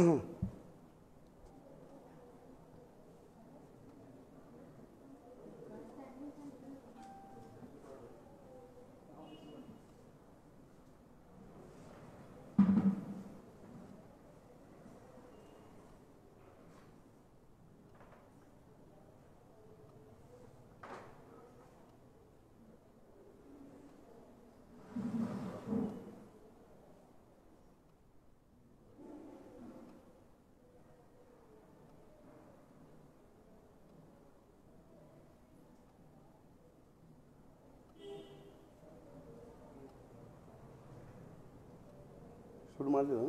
ಶುರು ಮಾಡಿದ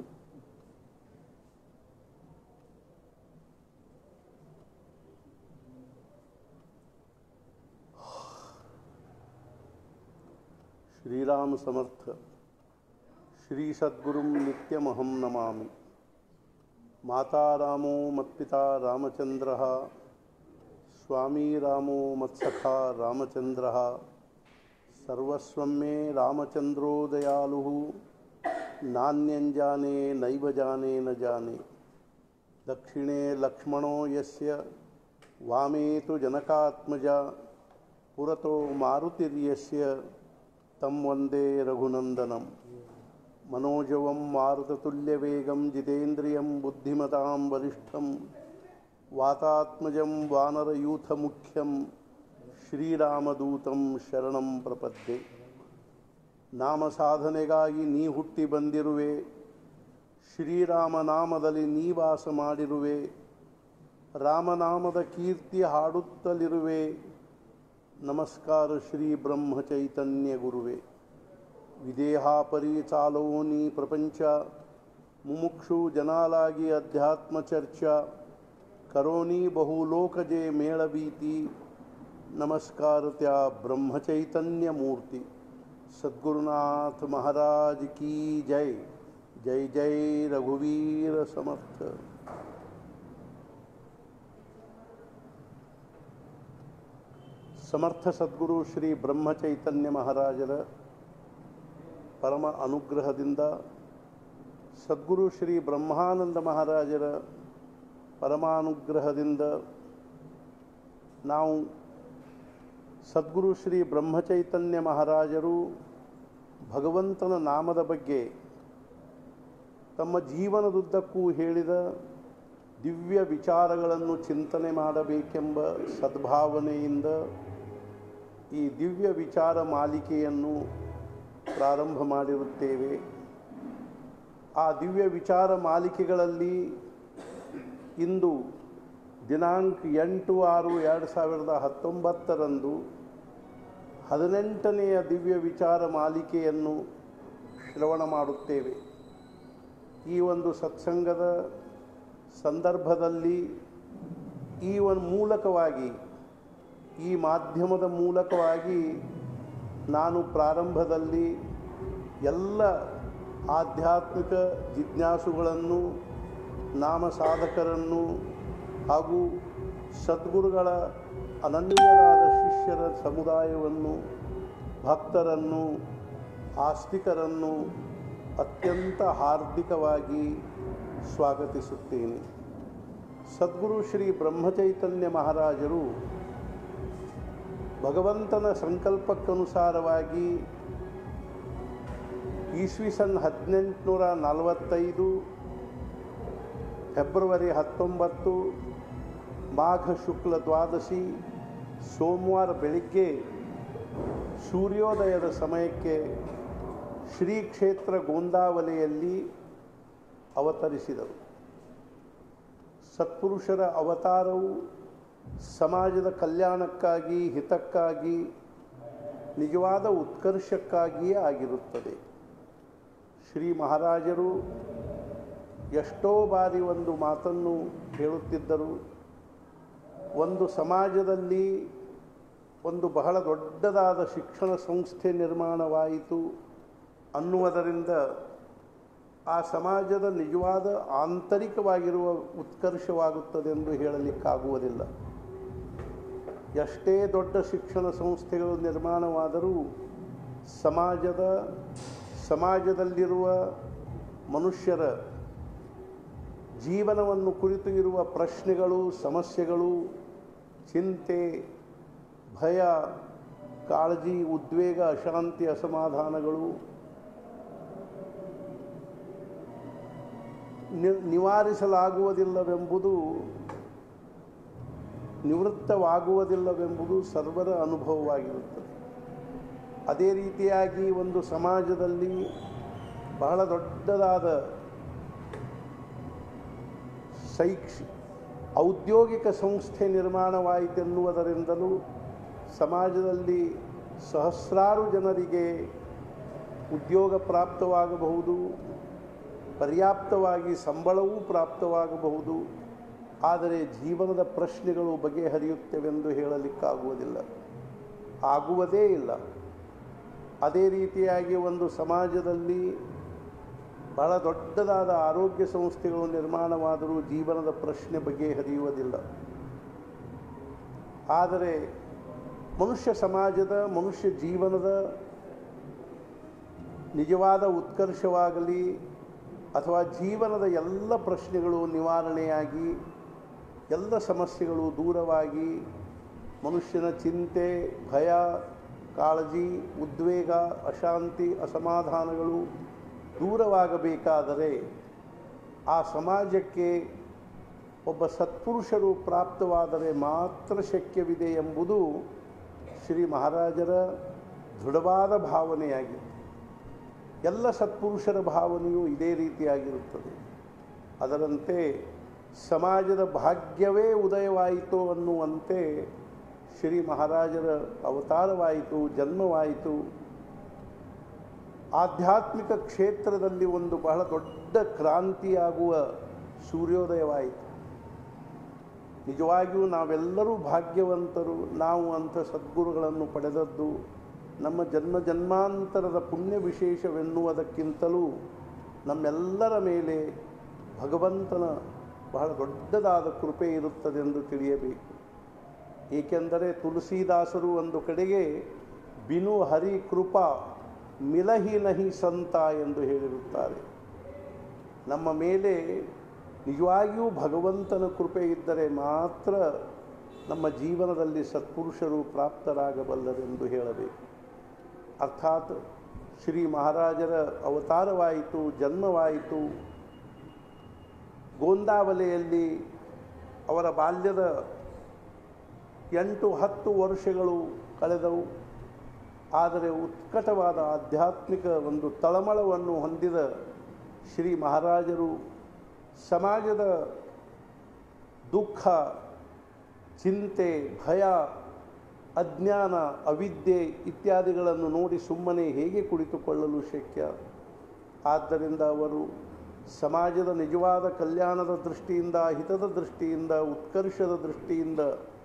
ಶ್ರೀರಾಮ ಸಮರ್ಥ ಶ್ರೀ ಸದ್ಗುರುಂ ನಿತ್ಯಮಹಂ ನಮಾಮಿ ಮಾತಾ ರಾಮೋ ಮತ್ಪಿತಾ ರಾಮಚಂದ್ರ ಸ್ವಾಮೀ ರಾಮೋ ಮತ್ಸಖಾ ರಾಮಚಂದ್ರ ಸರ್ವಸ್ವಂ ಮೇ ರಾಮಚಂದ್ರೋ ದಯಾಲು ನಾಣ್ಯಂಜಾನೆ ನೈವ ಜಾನೆ ನ ಜಾನೆ ದಕ್ಷಿಣೆ ಲಕ್ಷ್ಮಣೋ ಯಸ್ಯ ವಾಮೇ ತು ಜನಕಾತ್ಮಜ ಪುರತೋ ಮಾರುತಿರ್ಯಸ್ಯ ತಂ ವಂದೇ ರಘುನಂದನಂ ಮನೋಜವಂ ಮಾರುತತುಲ್ಯವೇಗಂ ಜಿತೇಂದ್ರಿಯಂ ಬುದ್ಧಿಮತಾಂ ವರಿಷ್ಠಂ ವಾತಾತ್ಮಜಂ ವಾನರಯೂಥಮುಖ್ಯಂ ಶ್ರೀರಾಮದೂತಂ ಶರಣಂ ಪ್ರಪದ್ಯೆ ನಾಮ ಸಾಧನೆಗಾಗಿ ನೀ ಹುಟ್ಟಿ ಬಂದಿರುವೆ ಶ್ರೀರಾಮ ನಾಮದಲ್ಲಿ ನೀ ವಾಸ ಮಾಡಿರುವೆ ರಾಮನಾಮದ ಕೀರ್ತಿ ಹಾಡುತ್ತಲಿರುವೆ ನಮಸ್ಕಾರ ಶ್ರೀ ಬ್ರಹ್ಮ ಚೈತನ್ಯ ಗುರುವೆ ವಿದೇಹಾಪರಿ ಚಾಲೋನಿ ಪ್ರಪಂಚ ಮುಮುಕ್ಷು ಜನಾಲಾಗಿ ಅಧ್ಯಾತ್ಮ ಚರ್ಚಾ ಕರೋನಿ ಬಹುಲೋಕಜೆ ಮೇಳಬೀತಿ ನಮಸ್ಕಾರ ತ್ಯಾ ಬ್ರಹ್ಮ ಚೈತನ್ಯ ಮೂರ್ತಿ सद्गुरुनाथ महाराज की जय जय जय रघुवीर समर्थ ಸಮರ್ಥ ಸದ್ಗುರು ಶ್ರೀ ಬ್ರಹ್ಮಚೈತನ್ಯ ಮಹಾರಾಜರ ಪರಮ ಅನುಗ್ರಹದಿಂದ ಸದ್ಗುರು ಶ್ರೀ ಬ್ರಹ್ಮಾನಂದ ಮಹಾರಾಜರ ಪರಮಾನುಗ್ರಹದಿಂದ ನಾವು ಸದ್ಗುರು ಶ್ರೀ ಬ್ರಹ್ಮಚೈತನ್ಯ ಮಹಾರಾಜರು ಭಗವಂತನ ನಾಮದ ಬಗ್ಗೆ ತಮ್ಮ ಜೀವನದುದ್ದಕ್ಕೂ ಹೇಳಿದ ದಿವ್ಯ ವಿಚಾರಗಳನ್ನು ಚಿಂತನೆ ಮಾಡಬೇಕೆಂಬ ಸದ್ಭಾವನೆಯಿಂದ ಈ ದಿವ್ಯ ವಿಚಾರ ಮಾಲಿಕೆಯನ್ನು ಪ್ರಾರಂಭ ಮಾಡಿರುತ್ತೇವೆ ಆ ದಿವ್ಯ ವಿಚಾರ ಮಾಲಿಕೆಗಳಲ್ಲಿ ಇಂದು ದಿನಾಂಕ ಎಂಟು ಆರು ಎರಡು ಸಾವಿರದ ಹತ್ತೊಂಬತ್ತರಂದು ಹದಿನೆಂಟನೆಯ ದಿವ್ಯ ವಿಚಾರ ಮಾಲಿಕೆಯನ್ನು ಶ್ರವಣ ಮಾಡುತ್ತೇವೆ ಈ ಒಂದು ಸತ್ಸಂಗದ ಸಂದರ್ಭದಲ್ಲಿ ಈ ಒಂದು ಮೂಲಕವಾಗಿ ಈ ಮಾಧ್ಯಮದ ಮೂಲಕವಾಗಿ ನಾನು ಪ್ರಾರಂಭದಲ್ಲಿ ಎಲ್ಲ ಆಧ್ಯಾತ್ಮಿಕ ಜಿಜ್ಞಾಸುಗಳನ್ನು ನಾಮ ಸಾಧಕರನ್ನು ಹಾಗೂ ಸದ್ಗುರುಗಳ ಅನನ್ಯರಾದ ಶಿಷ್ಯರ ಸಮುದಾಯವನ್ನು ಭಕ್ತರನ್ನು ಆಸ್ತಿಕರನ್ನು ಅತ್ಯಂತ ಹಾರ್ದಿಕವಾಗಿ ಸ್ವಾಗತಿಸುತ್ತೇನೆ ಸದ್ಗುರು ಶ್ರೀ ಬ್ರಹ್ಮಚೈತನ್ಯ ಮಹಾರಾಜರು ಭಗವಂತನ ಸಂಕಲ್ಪಕ್ಕನುಸಾರವಾಗಿ ಈಸ್ವಿಸನ್ ಹದಿನೆಂಟುನೂರ ನಲವತ್ತೈದು ಫೆಬ್ರವರಿ ಹತ್ತೊಂಬತ್ತು ಮಾಘ ಶುಕ್ಲ ದ್ವಾದಶಿ ಸೋಮವಾರ ಬೆಳಿಗ್ಗೆ ಸೂರ್ಯೋದಯದ ಸಮಯಕ್ಕೆ ಶ್ರೀ ಕ್ಷೇತ್ರ ಗೋಂದಾವಲೆಯಲ್ಲಿ ಅವತರಿಸಿದರು ಸತ್ಪುರುಷರ ಅವತಾರವು ಸಮಾಜದ ಕಲ್ಯಾಣಕ್ಕಾಗಿ ಹಿತಕ್ಕಾಗಿ ನಿಜವಾದ ಉತ್ಕರ್ಷಕ್ಕಾಗಿಯೇ ಆಗಿರುತ್ತದೆ ಶ್ರೀ ಮಹಾರಾಜರು ಎಷ್ಟೋ ಬಾರಿ ಒಂದು ಮಾತನ್ನು ಹೇಳುತ್ತಿದ್ದರು ಒಂದು ಸಮಾಜದಲ್ಲಿ ಒಂದು ಬಹಳ ದೊಡ್ಡದಾದ ಶಿಕ್ಷಣ ಸಂಸ್ಥೆ ನಿರ್ಮಾಣವಾಯಿತು ಅನ್ನುವುದರಿಂದ ಆ ಸಮಾಜದ ನಿಜವಾದ ಆಂತರಿಕವಾಗಿರುವ ಉತ್ಕರ್ಷವಾಗುತ್ತದೆ ಎಂದು ಹೇಳಲಿಕ್ಕಾಗುವುದಿಲ್ಲ ಎಷ್ಟೇ ದೊಡ್ಡ ಶಿಕ್ಷಣ ಸಂಸ್ಥೆಗಳು ನಿರ್ಮಾಣವಾದರೂ ಸಮಾಜದ ಸಮಾಜದಲ್ಲಿರುವ ಮನುಷ್ಯರ ಜೀವನವನ್ನು ಕುರಿತು ಇರುವ ಪ್ರಶ್ನೆಗಳು ಸಮಸ್ಯೆಗಳು ಚಿಂತೆ ಭಯ ಕಾಳಜಿ ಉದ್ವೇಗ ಅಶಾಂತಿ ಅಸಮಾಧಾನಗಳು ನಿ- ನಿವಾರಿಸಲಾಗುವುದಿಲ್ಲವೆಂಬುದು ನಿವೃತ್ತವಾಗುವುದಿಲ್ಲವೆಂಬುದು ಸರ್ವರ ಅನುಭವವಾಗಿರುತ್ತದೆ ಅದೇ ರೀತಿಯಾಗಿ ಒಂದು ಸಮಾಜದಲ್ಲಿ ಬಹಳ ದೊಡ್ಡದಾದ ಶೈಕ್ಷ ಔದ್ಯೋಗಿಕ ಸಂಸ್ಥೆ ನಿರ್ಮಾಣವಾಯಿತೆನ್ನುವುದರಿಂದಲೂ ಸಮಾಜದಲ್ಲಿ ಸಹಸ್ರಾರು ಜನರಿಗೆ ಉದ್ಯೋಗ ಪ್ರಾಪ್ತವಾಗಬಹುದು ಪರ್ಯಾಪ್ತವಾಗಿ ಸಂಬಳವೂ ಪ್ರಾಪ್ತವಾಗಬಹುದು ಆದರೆ ಜೀವನದ ಪ್ರಶ್ನೆಗಳು ಬಗೆಹರಿಯುತ್ತವೆಂದು ಹೇಳಲಿಕ್ಕಾಗುವುದಿಲ್ಲ ಆಗುವುದೇ ಇಲ್ಲ ಅದೇ ರೀತಿಯಾಗಿ ಒಂದು ಸಮಾಜದಲ್ಲಿ ಬಹಳ ದೊಡ್ಡದಾದ ಆರೋಗ್ಯ ಸಂಸ್ಥೆಗಳು ನಿರ್ಮಾಣವಾದರೂ ಜೀವನದ ಪ್ರಶ್ನೆ ಬಗೆಹರಿಯುವುದಿಲ್ಲ ಆದರೆ ಮನುಷ್ಯ ಸಮಾಜದ ಮನುಷ್ಯ ಜೀವನದ ನಿಜವಾದ ಉತ್ಕರ್ಷವಾಗಲಿ ಅಥವಾ ಜೀವನದ ಎಲ್ಲ ಪ್ರಶ್ನೆಗಳು ನಿವಾರಣೆಯಾಗಿ ಎಲ್ಲ ಸಮಸ್ಯೆಗಳು ದೂರವಾಗಿ ಮನುಷ್ಯನ ಚಿಂತೆ ಭಯ ಕಾಳಜಿ ಉದ್ವೇಗ ಅಶಾಂತಿ ಅಸಮಾಧಾನಗಳು ದೂರವಾಗಬೇಕಾದರೆ ಆ ಸಮಾಜಕ್ಕೆ ಒಬ್ಬ ಸತ್ಪುರುಷರು ಪ್ರಾಪ್ತವಾದರೆ ಮಾತ್ರ ಶಕ್ಯವಿದೆ ಎಂಬುದು ಶ್ರೀ ಮಹಾರಾಜರ ದೃಢವಾದ ಭಾವನೆಯಾಗಿದೆ ಎಲ್ಲ ಸತ್ಪುರುಷರ ಭಾವನೆಯು ಇದೇ ರೀತಿಯಾಗಿರುತ್ತದೆ ಅದರಂತೆ ಸಮಾಜದ ಭಾಗ್ಯವೇ ಉದಯವಾಯಿತು ಅನ್ನುವಂತೆ ಶ್ರೀ ಮಹಾರಾಜರ ಅವತಾರವಾಯಿತು ಜನ್ಮವಾಯಿತು ಆಧ್ಯಾತ್ಮಿಕ ಕ್ಷೇತ್ರದಲ್ಲಿ ಒಂದು ಬಹಳ ದೊಡ್ಡ ಕ್ರಾಂತಿಯಾಗುವ ಸೂರ್ಯೋದಯವಾಯಿತು ನಿಜವಾಗಿಯೂ ನಾವೆಲ್ಲರೂ ಭಾಗ್ಯವಂತರು ನಾವು ಅಂಥ ಸದ್ಗುರುಗಳನ್ನು ಪಡೆದದ್ದು ನಮ್ಮ ಜನ್ಮ ಜನ್ಮಾಂತರದ ಪುಣ್ಯ ವಿಶೇಷವೆನ್ನುವುದಕ್ಕಿಂತಲೂ ನಮ್ಮೆಲ್ಲರ ಮೇಲೆ ಭಗವಂತನ ಬಹಳ ದೊಡ್ಡದಾದ ಕೃಪೆ ಇರುತ್ತದೆಂದು ತಿಳಿಯಬೇಕು ಏಕೆಂದರೆ ತುಳಸಿದಾಸರು ಒಂದು ಕಡೆಗೆ ಬಿನು ಹರಿ ಕೃಪಾ ಮಿಲಹಿ ನಹಿ ಸಂತ ಎಂದು ಹೇಳಿರುತ್ತಾರೆ ನಮ್ಮ ಮೇಲೆ ನಿಜವಾಗಿಯೂ ಭಗವಂತನ ಕೃಪೆ ಇದ್ದರೆ ಮಾತ್ರ ನಮ್ಮ ಜೀವನದಲ್ಲಿ ಸತ್ಪುರುಷರು ಪ್ರಾಪ್ತರಾಗಬಲ್ಲರೆಂದು ಹೇಳಬೇಕು ಅರ್ಥಾತ್ ಶ್ರೀ ಮಹಾರಾಜರ ಅವತಾರವಾಯಿತು ಜನ್ಮವಾಯಿತು ಗೋಂದಾವಲೆಯಲ್ಲಿ ಅವರ ಬಾಲ್ಯದ ಎಂಟು ಹತ್ತು ವರ್ಷಗಳು ಕಳೆದವು ಆದರೆ ಉತ್ಕಟವಾದ ಆಧ್ಯಾತ್ಮಿಕ ಒಂದು ತಳಮಳವನ್ನು ಹೊಂದಿದ ಶ್ರೀ ಮಹಾರಾಜರು ಸಮಾಜದ ದುಃಖ ಚಿಂತೆ ಭಯ ಅಜ್ಞಾನ ಅವಿದ್ಯೆ ಇತ್ಯಾದಿಗಳನ್ನು ನೋಡಿ ಸುಮ್ಮನೆ ಹೇಗೆ ಕುಳಿತುಕೊಳ್ಳಲು ಶಕ್ಯ ಆದ್ದರಿಂದ ಅವರು ಸಮಾಜದ ನಿಜವಾದ ಕಲ್ಯಾಣದ ದೃಷ್ಟಿಯಿಂದ ಹಿತದ ದೃಷ್ಟಿಯಿಂದ ಉತ್ಕರ್ಷದ ದೃಷ್ಟಿಯಿಂದ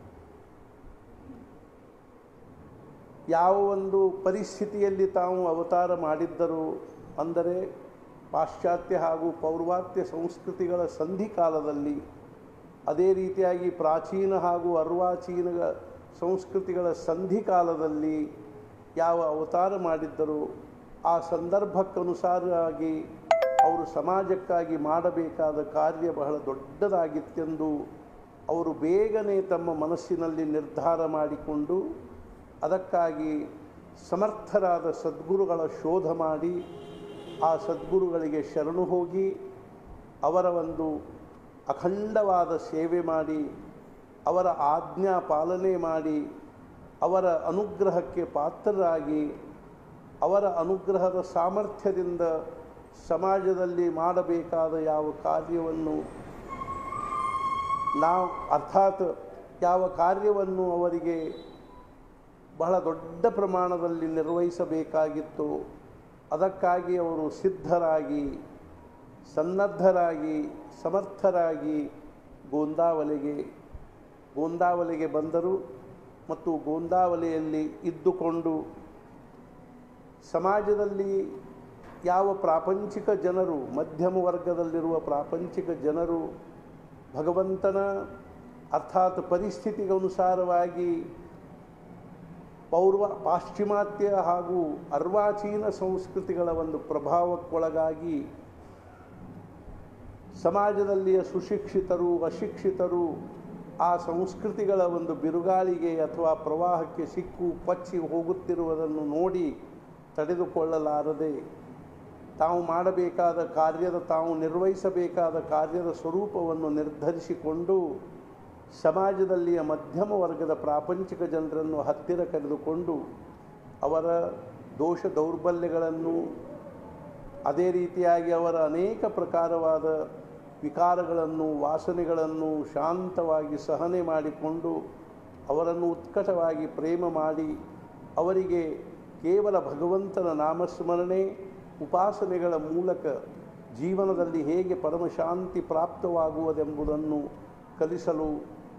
ಯಾವ ಒಂದು ಪರಿಸ್ಥಿತಿಯಲ್ಲಿ ತಾವು ಅವತಾರ ಮಾಡಿದ್ದರು ಅಂದರೆ ಪಾಶ್ಚಾತ್ಯ ಹಾಗೂ ಪೌರ್ವಾತ್ಯ ಸಂಸ್ಕೃತಿಗಳ ಸಂಧಿಕಾಲದಲ್ಲಿ ಅದೇ ರೀತಿಯಾಗಿ ಪ್ರಾಚೀನ ಹಾಗೂ ಅರ್ವಾಚೀನ ಸಂಸ್ಕೃತಿಗಳ ಸಂಧಿಕಾಲದಲ್ಲಿ ಯಾವ ಅವತಾರ ಮಾಡಿದ್ದರು ಆ ಸಂದರ್ಭಕ್ಕನುಸಾರವಾಗಿ ಅವರು ಸಮಾಜಕ್ಕಾಗಿ ಮಾಡಬೇಕಾದ ಕಾರ್ಯ ಬಹಳ ದೊಡ್ಡದಾಗಿತ್ತೆಂದು ಅವರು ಬೇಗನೆ ತಮ್ಮ ಮನಸ್ಸಿನಲ್ಲಿ ನಿರ್ಧಾರ ಮಾಡಿಕೊಂಡು ಅದಕ್ಕಾಗಿ ಸಮರ್ಥರಾದ ಸದ್ಗುರುಗಳ ಶೋಧ ಮಾಡಿ ಆ ಸದ್ಗುರುಗಳಿಗೆ ಶರಣು ಹೋಗಿ ಅವರ ಒಂದು ಅಖಂಡವಾದ ಸೇವೆ ಮಾಡಿ ಅವರ ಆಜ್ಞಾ ಪಾಲನೆ ಮಾಡಿ ಅವರ ಅನುಗ್ರಹಕ್ಕೆ ಪಾತ್ರರಾಗಿ ಅವರ ಅನುಗ್ರಹದ ಸಾಮರ್ಥ್ಯದಿಂದ ಸಮಾಜದಲ್ಲಿ ಮಾಡಬೇಕಾದ ಯಾವ ಕಾರ್ಯವನ್ನು ನಾವು ಅರ್ಥಾತ್ ಯಾವ ಕಾರ್ಯವನ್ನು ಅವರಿಗೆ ಬಹಳ ದೊಡ್ಡ ಪ್ರಮಾಣದಲ್ಲಿ ನಿರ್ವಹಿಸಬೇಕಾಗಿತ್ತು ಅದಕ್ಕಾಗಿ ಅವರು ಸಿದ್ಧರಾಗಿ ಸನ್ನದ್ಧರಾಗಿ ಸಮರ್ಥರಾಗಿ ಗೋಂದಾವಲೆಗೆ ಗೋಂದಾವಲೆಗೆ ಬಂದರು ಮತ್ತು ಗೋಂದಾವಲೆಯಲ್ಲಿ ಇದ್ದುಕೊಂಡು ಸಮಾಜದಲ್ಲಿ ಯಾವ ಪ್ರಾಪಂಚಿಕ ಜನರು ಮಧ್ಯಮ ವರ್ಗದಲ್ಲಿರುವ ಪ್ರಾಪಂಚಿಕ ಜನರು ಭಗವಂತನ ಅರ್ಥಾತ್ ಪರಿಸ್ಥಿತಿಗನುಸಾರವಾಗಿ ಪೌರ್ವ ಪಾಶ್ಚಿಮಾತ್ಯ ಹಾಗೂ ಅರ್ವಾಚೀನ ಸಂಸ್ಕೃತಿಗಳ ಒಂದು ಪ್ರಭಾವಕ್ಕೊಳಗಾಗಿ ಸಮಾಜದಲ್ಲಿಯ ಸುಶಿಕ್ಷಿತರು ಅಶಿಕ್ಷಿತರು ಆ ಸಂಸ್ಕೃತಿಗಳ ಒಂದು ಬಿರುಗಾಳಿಗೆ ಅಥವಾ ಪ್ರವಾಹಕ್ಕೆ ಸಿಕ್ಕು ಪಚ್ಚಿ ಹೋಗುತ್ತಿರುವುದನ್ನು ನೋಡಿ ತಡೆದುಕೊಳ್ಳಲಾರದೆ ತಾವು ಮಾಡಬೇಕಾದ ಕಾರ್ಯದ ತಾವು ನಿರ್ವಹಿಸಬೇಕಾದ ಕಾರ್ಯದ ಸ್ವರೂಪವನ್ನು ನಿರ್ಧರಿಸಿಕೊಂಡು ಸಮಾಜದಲ್ಲಿಯ ಮಧ್ಯಮ ವರ್ಗದ ಪ್ರಾಪಂಚಿಕ ಜನರನ್ನು ಹತ್ತಿರ ಕರೆದುಕೊಂಡು ಅವರ ದೋಷ ದೌರ್ಬಲ್ಯಗಳನ್ನು ಅದೇ ರೀತಿಯಾಗಿ ಅವರ ಅನೇಕ ಪ್ರಕಾರವಾದ ವಿಕಾರಗಳನ್ನು ವಾಸನೆಗಳನ್ನು ಶಾಂತವಾಗಿ ಸಹನೆ ಮಾಡಿಕೊಂಡು ಅವರನ್ನು ಉತ್ಕಟವಾಗಿ ಪ್ರೇಮ ಮಾಡಿ ಅವರಿಗೆ ಕೇವಲ ಭಗವಂತನ ನಾಮಸ್ಮರಣೆ ಉಪಾಸನೆಗಳ ಮೂಲಕ ಜೀವನದಲ್ಲಿ ಹೇಗೆ ಪರಮಶಾಂತಿ ಪ್ರಾಪ್ತವಾಗುವುದೆಂಬುದನ್ನು ಕಲಿಸಲು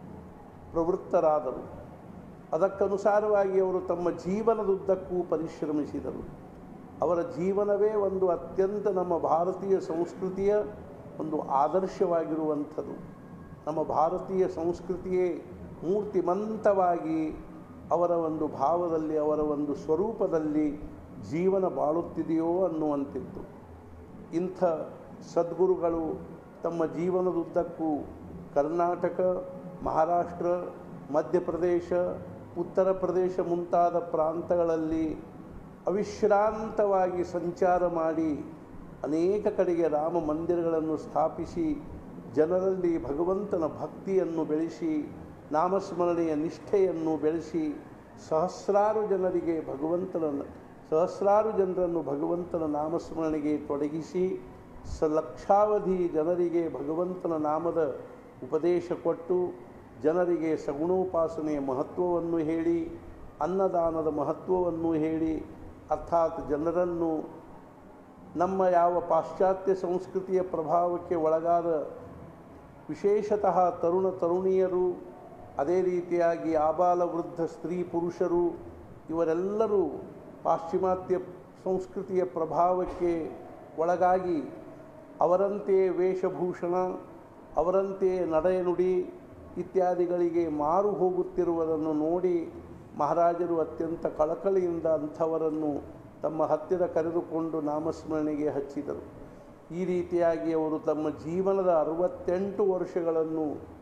ಪ್ರವೃತ್ತರಾದರು ಅದಕ್ಕನುಸಾರವಾಗಿ ಅವರು ತಮ್ಮ ಜೀವನದುದ್ದಕ್ಕೂ ಪರಿಶ್ರಮಿಸಿದರು ಅವರ ಜೀವನವೇ ಒಂದು ಅತ್ಯಂತ ನಮ್ಮ ಭಾರತೀಯ ಸಂಸ್ಕೃತಿಯ ಒಂದು ಆದರ್ಶವಾಗಿರುವಂಥದ್ದು ನಮ್ಮ ಭಾರತೀಯ ಸಂಸ್ಕೃತಿಯೇ ಮೂರ್ತಿಮಂತವಾಗಿ ಅವರ ಒಂದು ಭಾವದಲ್ಲಿ ಅವರ ಒಂದು ಸ್ವರೂಪದಲ್ಲಿ ಜೀವನ ಬಾಳುತ್ತಿದೆಯೋ ಅನ್ನುವಂತಿತ್ತು ಇಂಥ ಸದ್ಗುರುಗಳು ತಮ್ಮ ಜೀವನದುದ್ದಕ್ಕೂ ಕರ್ನಾಟಕ ಮಹಾರಾಷ್ಟ್ರ ಮಧ್ಯಪ್ರದೇಶ ಉತ್ತರ ಪ್ರದೇಶ ಮುಂತಾದ ಪ್ರಾಂತಗಳಲ್ಲಿ ಅವಿಶ್ರಾಂತವಾಗಿ ಸಂಚಾರ ಮಾಡಿ ಅನೇಕ ಕಡೆಗೆ ರಾಮ ಮಂದಿರಗಳನ್ನು ಸ್ಥಾಪಿಸಿ ಜನರಲ್ಲಿ ಭಗವಂತನ ಭಕ್ತಿಯನ್ನು ಬೆಳೆಸಿ ನಾಮಸ್ಮರಣೆಯ ನಿಷ್ಠೆಯನ್ನು ಬೆಳೆಸಿ ಸಹಸ್ರಾರು ಜನರಿಗೆ ಭಗವಂತನ ಸಹಸ್ರಾರು ಜನರನ್ನು ಭಗವಂತನ ನಾಮಸ್ಮರಣೆಗೆ ತೊಡಗಿಸಿ ಸ ಲಕ್ಷಾವಧಿ ಜನರಿಗೆ ಭಗವಂತನ ನಾಮದ ಉಪದೇಶ ಕೊಟ್ಟು ಜನರಿಗೆ ಸಗುಣೋಪಾಸನೆಯ ಮಹತ್ವವನ್ನು ಹೇಳಿ ಅನ್ನದಾನದ ಮಹತ್ವವನ್ನು ಹೇಳಿ ಅರ್ಥಾತ್ ಜನರನ್ನು ನಮ್ಮ ಯಾವ ಪಾಶ್ಚಾತ್ಯ ಸಂಸ್ಕೃತಿಯ ಪ್ರಭಾವಕ್ಕೆ ಒಳಗಾದ ವಿಶೇಷತಃ ತರುಣ ತರುಣಿಯರು ಅದೇ ರೀತಿಯಾಗಿ ಆಬಾಲ ವೃದ್ಧ ಸ್ತ್ರೀ ಪುರುಷರು ಇವರೆಲ್ಲರೂ ಪಾಶ್ಚಿಮಾತ್ಯ ಸಂಸ್ಕೃತಿಯ ಪ್ರಭಾವಕ್ಕೆ ಒಳಗಾಗಿ ಅವರಂತೆಯೇ ವೇಷಭೂಷಣ ಅವರಂತೆಯೇ ನಡೆನುಡಿ ಇತ್ಯಾದಿಗಳಿಗೆ ಮಾರು ಹೋಗುತ್ತಿರುವುದನ್ನು ನೋಡಿ ಮಹಾರಾಜರು ಅತ್ಯಂತ ಕಳಕಳಿಯಿಂದ ಅಂಥವರನ್ನು ತಮ್ಮ ಹತ್ತಿರ ಕರೆದುಕೊಂಡು ನಾಮಸ್ಮರಣೆಗೆ ಹಚ್ಚಿದರು ಈ ರೀತಿಯಾಗಿ ಅವರು ತಮ್ಮ ಜೀವನದ ಅರವತ್ತೆಂಟು ವರ್ಷಗಳನ್ನು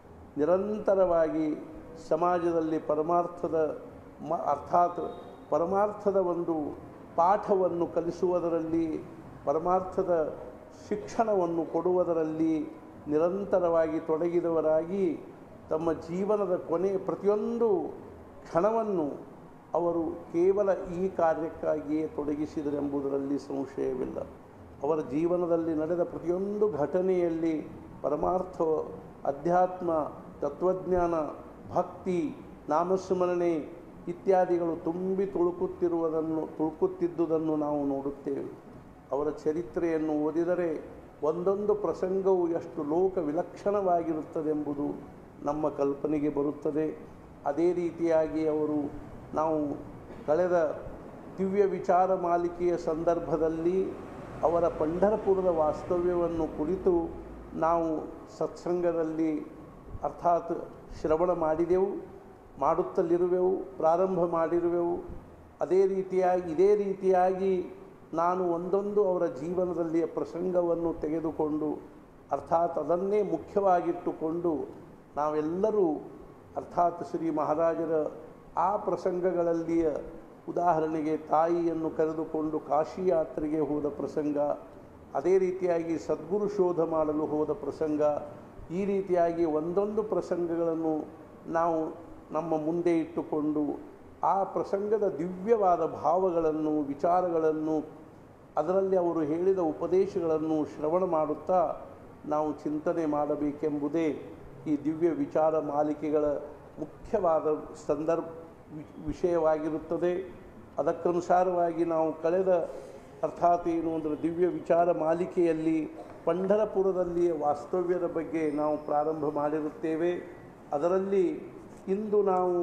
ನಿರಂತರವಾಗಿ ಸಮಾಜದಲ್ಲಿ ಪರಮಾರ್ಥದ ಮ ಅರ್ಥಾತ್ ಪರಮಾರ್ಥದ ಒಂದು ಪಾಠವನ್ನು ಕಲಿಸುವುದರಲ್ಲಿ ಪರಮಾರ್ಥದ ಶಿಕ್ಷಣವನ್ನು ಕೊಡುವುದರಲ್ಲಿ ನಿರಂತರವಾಗಿ ತೊಡಗಿದವರಾಗಿ ತಮ್ಮ ಜೀವನದ ಕೊನೆ ಪ್ರತಿಯೊಂದು ಕ್ಷಣವನ್ನು ಅವರು ಕೇವಲ ಈ ಕಾರ್ಯಕ್ಕಾಗಿಯೇ ತೊಡಗಿಸಿದರೆಂಬುದರಲ್ಲಿ ಸಂಶಯವಿಲ್ಲ ಅವರ ಜೀವನದಲ್ಲಿ ನಡೆದ ಪ್ರತಿಯೊಂದು ಘಟನೆಯಲ್ಲಿ ಪರಮಾರ್ಥ ಅಧ್ಯಾತ್ಮ ತತ್ವಜ್ಞಾನ ಭಕ್ತಿ ನಾಮಸ್ಮರಣೆ ಇತ್ಯಾದಿಗಳು ತುಂಬಿ ತುಳುಕುತ್ತಿರುವುದನ್ನು ತುಳುಕುತ್ತಿದ್ದುದನ್ನು ನಾವು ನೋಡುತ್ತೇವೆ ಅವರ ಚರಿತ್ರೆಯನ್ನು ಓದಿದರೆ ಒಂದೊಂದು ಪ್ರಸಂಗವು ಎಷ್ಟು ಲೋಕ ವಿಲಕ್ಷಣವಾಗಿರುತ್ತದೆಂಬುದು ನಮ್ಮ ಕಲ್ಪನೆಗೆ ಬರುತ್ತದೆ ಅದೇ ರೀತಿಯಾಗಿ ಅವರು ನಾವು ಕಳೆದ ದಿವ್ಯ ವಿಚಾರ ಮಾಲಿಕೆಯ ಸಂದರ್ಭದಲ್ಲಿ ಅವರ ಪಂಢರಪುರದ ವಾಸ್ತವ್ಯವನ್ನು ಕುರಿತು ನಾವು ಸತ್ಸಂಗದಲ್ಲಿ ಅರ್ಥಾತ್ ಶ್ರವಣ ಮಾಡಿದೆವು ಮಾಡುತ್ತಲಿರುವೆವು ಪ್ರಾರಂಭ ಮಾಡಿರುವೆವು ಅದೇ ರೀತಿಯಾಗಿ ಇದೇ ರೀತಿಯಾಗಿ ನಾನು ಒಂದೊಂದು ಅವರ ಜೀವನದಲ್ಲಿಯ ಪ್ರಸಂಗವನ್ನು ತೆಗೆದುಕೊಂಡು ಅರ್ಥಾತ್ ಅದನ್ನೇ ಮುಖ್ಯವಾಗಿಟ್ಟುಕೊಂಡು ನಾವೆಲ್ಲರೂ ಅರ್ಥಾತ್ ಶ್ರೀ ಮಹಾರಾಜರ ಆ ಪ್ರಸಂಗಗಳಲ್ಲಿಯ ಉದಾಹರಣೆಗೆ ತಾಯಿಯನ್ನು ಕರೆದುಕೊಂಡು ಕಾಶಿ ಯಾತ್ರೆಗೆ ಹೋದ ಪ್ರಸಂಗ ಅದೇ ರೀತಿಯಾಗಿ ಸದ್ಗುರು ಶೋಧ ಮಾಡಲು ಹೋದ ಪ್ರಸಂಗ ಈ ರೀತಿಯಾಗಿ ಒಂದೊಂದು ಪ್ರಸಂಗಗಳನ್ನು ನಾವು ನಮ್ಮ ಮುಂದೆ ಇಟ್ಟುಕೊಂಡು ಆ ಪ್ರಸಂಗದ ದಿವ್ಯವಾದ ಭಾವಗಳನ್ನು ವಿಚಾರಗಳನ್ನು ಅದರಲ್ಲಿ ಅವರು ಹೇಳಿದ ಉಪದೇಶಗಳನ್ನು ಶ್ರವಣ ಮಾಡುತ್ತಾ ನಾವು ಚಿಂತನೆ ಮಾಡಬೇಕೆಂಬುದೇ ಈ ದಿವ್ಯ ವಿಚಾರ ಮಾಲಿಕೆಗಳ ಮುಖ್ಯವಾದ ಸಂದರ್ಭ ವಿ- ವಿಷಯವಾಗಿರುತ್ತದೆ ಅದಕ್ಕನುಸಾರವಾಗಿ ನಾವು ಕಳೆದ ಅರ್ಥಾತ್ ಏನು ಅಂದರೆ ದಿವ್ಯ ವಿಚಾರ ಮಾಲಿಕೆಯಲ್ಲಿ ಪಂಢರಪುರದಲ್ಲಿಯ ವಾಸ್ತವ್ಯದ ಬಗ್ಗೆ ನಾವು ಪ್ರಾರಂಭ ಮಾಡಿರುತ್ತೇವೆ ಅದರಲ್ಲಿ ಇಂದು ನಾವು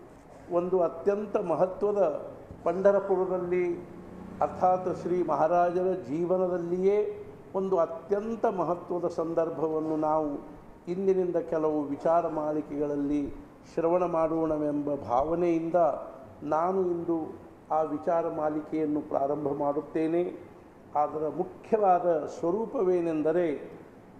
ಒಂದು ಅತ್ಯಂತ ಮಹತ್ವದ ಪಂಢರಪುರದಲ್ಲಿ ಅರ್ಥಾತ್ ಶ್ರೀ ಮಹಾರಾಜರ ಜೀವನದಲ್ಲಿಯೇ ಒಂದು ಅತ್ಯಂತ ಮಹತ್ವದ ಸಂದರ್ಭವನ್ನು ನಾವು ಇಂದಿನಿಂದ ಕೆಲವು ವಿಚಾರ ಮಾಲಿಕೆಗಳಲ್ಲಿ ಶ್ರವಣ ಮಾಡೋಣವೆಂಬ ಭಾವನೆಯಿಂದ ನಾನು ಇಂದು ಆ ವಿಚಾರ ಮಾಲಿಕೆಯನ್ನು ಪ್ರಾರಂಭ ಮಾಡುತ್ತೇನೆ ಅದರ ಮುಖ್ಯವಾದ ಸ್ವರೂಪವೇನೆಂದರೆ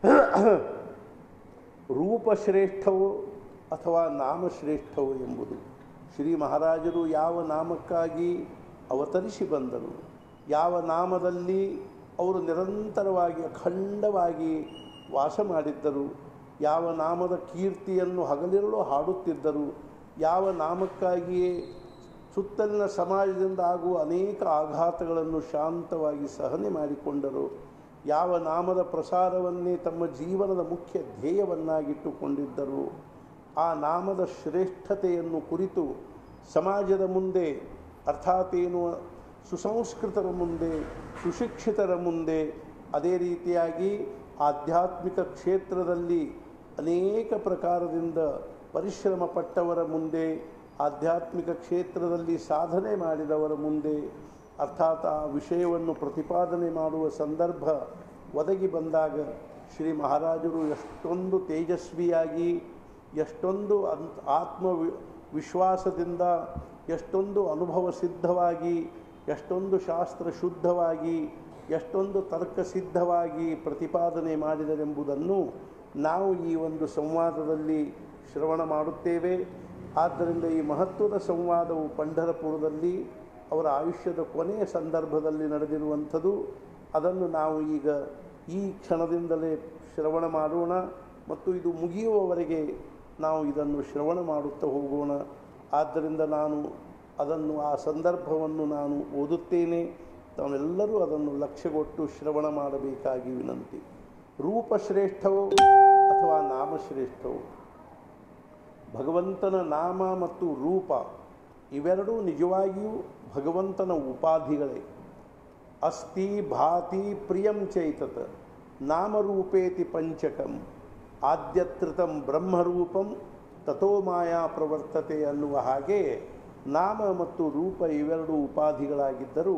ರೂಪಶ್ರೇಷ್ಠವೋ ಅಥವಾ ನಾಮಶ್ರೇಷ್ಠವೋ ಎಂಬುದು ಶ್ರೀ ಮಹಾರಾಜರು ಯಾವ ನಾಮಕ್ಕಾಗಿ ಅವತರಿಸಿ ಬಂದರು ಯಾವ ನಾಮದಲ್ಲಿ ಅವರು ನಿರಂತರವಾಗಿ ಅಖಂಡವಾಗಿ ವಾಸ ಮಾಡಿದ್ದರು ಯಾವ ನಾಮದ ಕೀರ್ತಿಯನ್ನು ಹಗಲಿರುಳು ಹಾಡುತ್ತಿದ್ದರು ಯಾವ ನಾಮಕ್ಕಾಗಿಯೇ ಸುತ್ತಲಿನ ಸಮಾಜದಿಂದ ಆಗುವ ಅನೇಕ ಆಘಾತಗಳನ್ನು ಶಾಂತವಾಗಿ ಸಹನೆ ಮಾಡಿಕೊಂಡರು ಯಾವ ನಾಮದ ಪ್ರಸಾರವನ್ನೇ ತಮ್ಮ ಜೀವನದ ಮುಖ್ಯ ಧ್ಯೇಯವನ್ನಾಗಿಟ್ಟುಕೊಂಡಿದ್ದರು ಆ ನಾಮದ ಶ್ರೇಷ್ಠತೆಯನ್ನು ಕುರಿತು ಸಮಾಜದ ಮುಂದೆ ಅರ್ಥಾತ್ ಏನು ಸುಸಂಸ್ಕೃತರ ಮುಂದೆ ಸುಶಿಕ್ಷಿತರ ಮುಂದೆ ಅದೇ ರೀತಿಯಾಗಿ ಆಧ್ಯಾತ್ಮಿಕ ಕ್ಷೇತ್ರದಲ್ಲಿ ಅನೇಕ ಪ್ರಕಾರದಿಂದ ಪರಿಶ್ರಮ ಪಟ್ಟವರ ಮುಂದೆ ಆಧ್ಯಾತ್ಮಿಕ ಕ್ಷೇತ್ರದಲ್ಲಿ ಸಾಧನೆ ಮಾಡಿದವರ ಮುಂದೆ ಅರ್ಥಾತ್ ಆ ವಿಷಯವನ್ನು ಪ್ರತಿಪಾದನೆ ಮಾಡುವ ಸಂದರ್ಭ ಒದಗಿ ಬಂದಾಗ ಶ್ರೀ ಮಹಾರಾಜರು ಎಷ್ಟೊಂದು ತೇಜಸ್ವಿಯಾಗಿ ಎಷ್ಟೊಂದು ಅನ್ ಆತ್ಮ ವಿ- ವಿಶ್ವಾಸದಿಂದ ಎಷ್ಟೊಂದು ಅನುಭವ ಸಿದ್ಧವಾಗಿ ಎಷ್ಟೊಂದು ಶಾಸ್ತ್ರ ಶುದ್ಧವಾಗಿ ಎಷ್ಟೊಂದು ತರ್ಕ ಸಿದ್ಧವಾಗಿ ಪ್ರತಿಪಾದನೆ ಮಾಡಿದರೆಂಬುದನ್ನು ನಾವು ಈ ಒಂದು ಸಂವಾದದಲ್ಲಿ ಶ್ರವಣ ಮಾಡುತ್ತೇವೆ ಆದ್ದರಿಂದ ಈ ಮಹತ್ವದ ಸಂವಾದವು ಪಂಢರಪುರದಲ್ಲಿ ಅವರ ಆಯುಷ್ಯದ ಕೊನೆಯ ಸಂದರ್ಭದಲ್ಲಿ ನಡೆದಿರುವಂಥದ್ದು ಅದನ್ನು ನಾವು ಈಗ ಈ ಕ್ಷಣದಿಂದಲೇ ಶ್ರವಣ ಮಾಡೋಣ ಮತ್ತು ಇದು ಮುಗಿಯುವವರೆಗೆ ನಾವು ಇದನ್ನು ಶ್ರವಣ ಮಾಡುತ್ತಾ ಹೋಗೋಣ ಆದ್ದರಿಂದ ನಾನು ಅದನ್ನು ಆ ಸಂದರ್ಭವನ್ನು ನಾನು ಓದುತ್ತೇನೆ ತಾವೆಲ್ಲರೂ ಅದನ್ನು ಲಕ್ಷ್ಯಗೊಟ್ಟು ಶ್ರವಣ ಮಾಡಬೇಕಾಗಿ ವಿನಂತಿ ರೂಪಶ್ರೇಷ್ಠವೋ ಅಥವಾ ನಾಮಶ್ರೇಷ್ಠವೋ ಭಗವಂತನ ನಾಮ ಮತ್ತು ರೂಪ ಇವೆರಡೂ ನಿಜವಾಗಿಯೂ ಭಗವಂತನ ಉಪಾಧಿಗಳೇ ಅಸ್ತಿ ಭಾತಿ ಪ್ರಿಯಂ ಚೈತತ್ ನಾಮರೂಪೇತಿ ಪಂಚಕಂ ಆದ್ಯತ್ರಿತಂ ಬ್ರಹ್ಮರೂಪಂ ತಥೋ ಮಾಯಾ ಪ್ರವರ್ತತೆ ಅನ್ನುವ ಹಾಗೆ ನಾಮ ಮತ್ತು ರೂಪ ಇವೆರಡು ಉಪಾಧಿಗಳಾಗಿದ್ದರೂ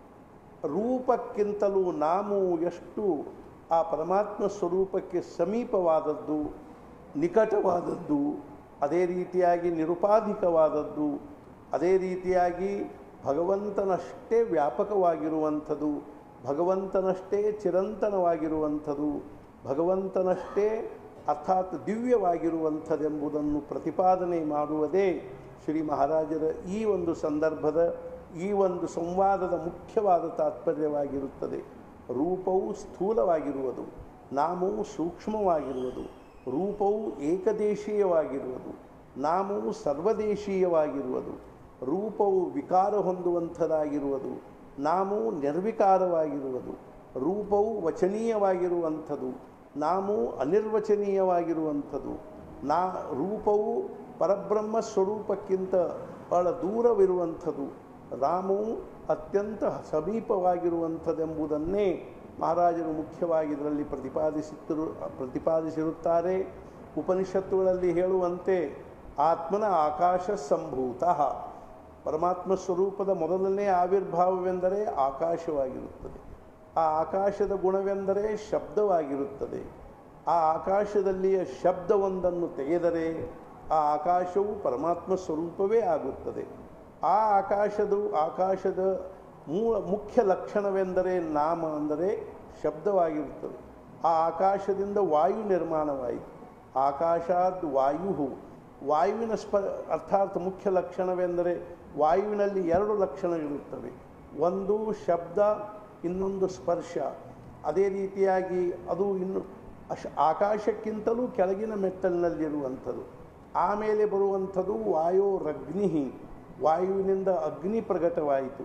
ರೂಪಕ್ಕಿಂತಲೂ ನಾಮವು ಎಷ್ಟು ಆ ಪರಮಾತ್ಮ ಸ್ವರೂಪಕ್ಕೆ ಸಮೀಪವಾದದ್ದು ನಿಕಟವಾದದ್ದು ಅದೇ ರೀತಿಯಾಗಿ ನಿರುಪಾಧಿಕವಾದದ್ದು ಅದೇ ರೀತಿಯಾಗಿ ಭಗವಂತನಷ್ಟೇ ವ್ಯಾಪಕವಾಗಿರುವಂಥದ್ದು ಭಗವಂತನಷ್ಟೇ ಚಿರಂತನವಾಗಿರುವಂಥದ್ದು ಭಗವಂತನಷ್ಟೇ ಅರ್ಥಾತ್ ದಿವ್ಯವಾಗಿರುವಂಥದ್ದೆಂಬುದನ್ನು ಪ್ರತಿಪಾದನೆ ಮಾಡುವುದೇ ಶ್ರೀ ಮಹಾರಾಜರ ಈ ಒಂದು ಸಂದರ್ಭದ ಈ ಒಂದು ಸಂವಾದದ ಮುಖ್ಯವಾದ ತಾತ್ಪರ್ಯವಾಗಿರುತ್ತದೆ ರೂಪವು ಸ್ಥೂಲವಾಗಿರುವುದು ನಾಮವು ಸೂಕ್ಷ್ಮವಾಗಿರುವುದು ರೂಪವು ಏಕದೇಶೀಯವಾಗಿರುವುದು ನಾಮವು ಸರ್ವದೇಶೀಯವಾಗಿರುವುದು ರೂಪವು ವಿಕಾರ ಹೊಂದುವಂಥದ್ದಾಗಿರುವುದು ನಾಮವು ನಿರ್ವಿಕಾರವಾಗಿರುವುದು ರೂಪವು ವಚನೀಯವಾಗಿರುವಂಥದ್ದು ನಾಮವು ಅನಿರ್ವಚನೀಯವಾಗಿರುವಂಥದ್ದು ನಾ ರೂಪವು ಪರಬ್ರಹ್ಮ ಸ್ವರೂಪಕ್ಕಿಂತ ಬಹಳ ದೂರವಿರುವಂಥದ್ದು ರಾಮವು ಅತ್ಯಂತ ಸಮೀಪವಾಗಿರುವಂಥದ್ದೆಂಬುದನ್ನೇ ಮಹಾರಾಜರು ಮುಖ್ಯವಾಗಿ ಇದರಲ್ಲಿ ಪ್ರತಿಪಾದಿಸುತ್ತಿರು ಪ್ರತಿಪಾದಿಸಿರುತ್ತಾರೆ ಉಪನಿಷತ್ತುಗಳಲ್ಲಿ ಹೇಳುವಂತೆ ಆತ್ಮನ ಆಕಾಶ ಸಂಭೂತ ಪರಮಾತ್ಮ ಸ್ವರೂಪದ ಮೊದಲನೇ ಆವಿರ್ಭಾವವೆಂದರೆ ಆಕಾಶವಾಗಿರುತ್ತದೆ ಆ ಆಕಾಶದ ಗುಣವೆಂದರೆ ಶಬ್ದವಾಗಿರುತ್ತದೆ ಆ ಆಕಾಶದಲ್ಲಿಯ ಶಬ್ದವೊಂದನ್ನು ತೆಗೆದರೆ ಆ ಆಕಾಶವು ಪರಮಾತ್ಮ ಸ್ವರೂಪವೇ ಆಗುತ್ತದೆ ಆ ಆಕಾಶದ ಆಕಾಶದ ಮೂಲ ಮುಖ್ಯ ಲಕ್ಷಣವೆಂದರೆ ನಾಮ ಅಂದರೆ ಶಬ್ದವಾಗಿರುತ್ತದೆ ಆ ಆಕಾಶದಿಂದ ವಾಯು ನಿರ್ಮಾಣವಾಯಿತು ಆಕಾಶಾದ್ ವಾಯು ವಾಯುವಿನ ಸ್ಪ ಅರ್ಥಾತ್ ಮುಖ್ಯ ಲಕ್ಷಣವೆಂದರೆ ವಾಯುವಿನಲ್ಲಿ ಎರಡು ಲಕ್ಷಣಗಳಿರುತ್ತವೆ ಒಂದು ಶಬ್ದ ಇನ್ನೊಂದು ಸ್ಪರ್ಶ ಅದೇ ರೀತಿಯಾಗಿ ಅದು ಇನ್ನು ಅಶ್ ಆಕಾಶಕ್ಕಿಂತಲೂ ಕೆಳಗಿನ ಮೆಟ್ಟಲಿನಲ್ಲಿರುವಂಥದ್ದು ಆಮೇಲೆ ಬರುವಂಥದ್ದು ವಾಯೋರಗ್ನಿ ವಾಯುವಿನಿಂದ ಅಗ್ನಿ ಪ್ರಕಟವಾಯಿತು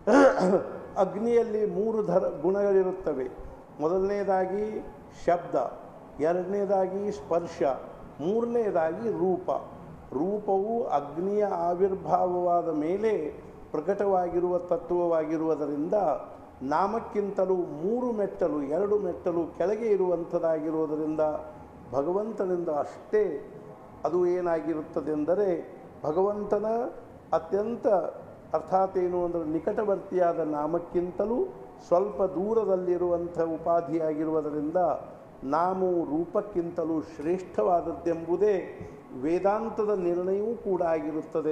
ಅಗ್ನಿಯಲ್ಲಿ ಮೂರು ಧರ ಗುಣಗಳಿರುತ್ತವೆ ಮೊದಲನೇದಾಗಿ ಶಬ್ದ ಎರಡನೇದಾಗಿ ಸ್ಪರ್ಶ ಮೂರನೇದಾಗಿ ರೂಪ ರೂಪವು ಅಗ್ನಿಯ ಆವಿರ್ಭಾವವಾದ ಮೇಲೆ ಪ್ರಕಟವಾಗಿರುವ ತತ್ವವಾಗಿರುವುದರಿಂದ ನಾಮಕ್ಕಿಂತಲೂ ಮೂರು ಮೆಟ್ಟಲು ಎರಡು ಮೆಟ್ಟಲು ಕೆಳಗೆ ಇರುವಂಥದ್ದಾಗಿರುವುದರಿಂದ ಭಗವಂತನಿಂದ ಅಷ್ಟೇ ಅದು ಏನಾಗಿರುತ್ತದೆಂದರೆ ಭಗವಂತನ ಅತ್ಯಂತ ಅರ್ಥಾತ್ ಏನು ಅಂದರೆ ನಿಕಟವರ್ತಿಯಾದ ನಾಮಕ್ಕಿಂತಲೂ ಸ್ವಲ್ಪ ದೂರದಲ್ಲಿರುವಂಥ ಉಪಾಧಿಯಾಗಿರುವುದರಿಂದ ನಾಮವು ರೂಪಕ್ಕಿಂತಲೂ ಶ್ರೇಷ್ಠವಾದದ್ದೆಂಬುದೇ ವೇದಾಂತದ ನಿರ್ಣಯವೂ ಕೂಡ ಆಗಿರುತ್ತದೆ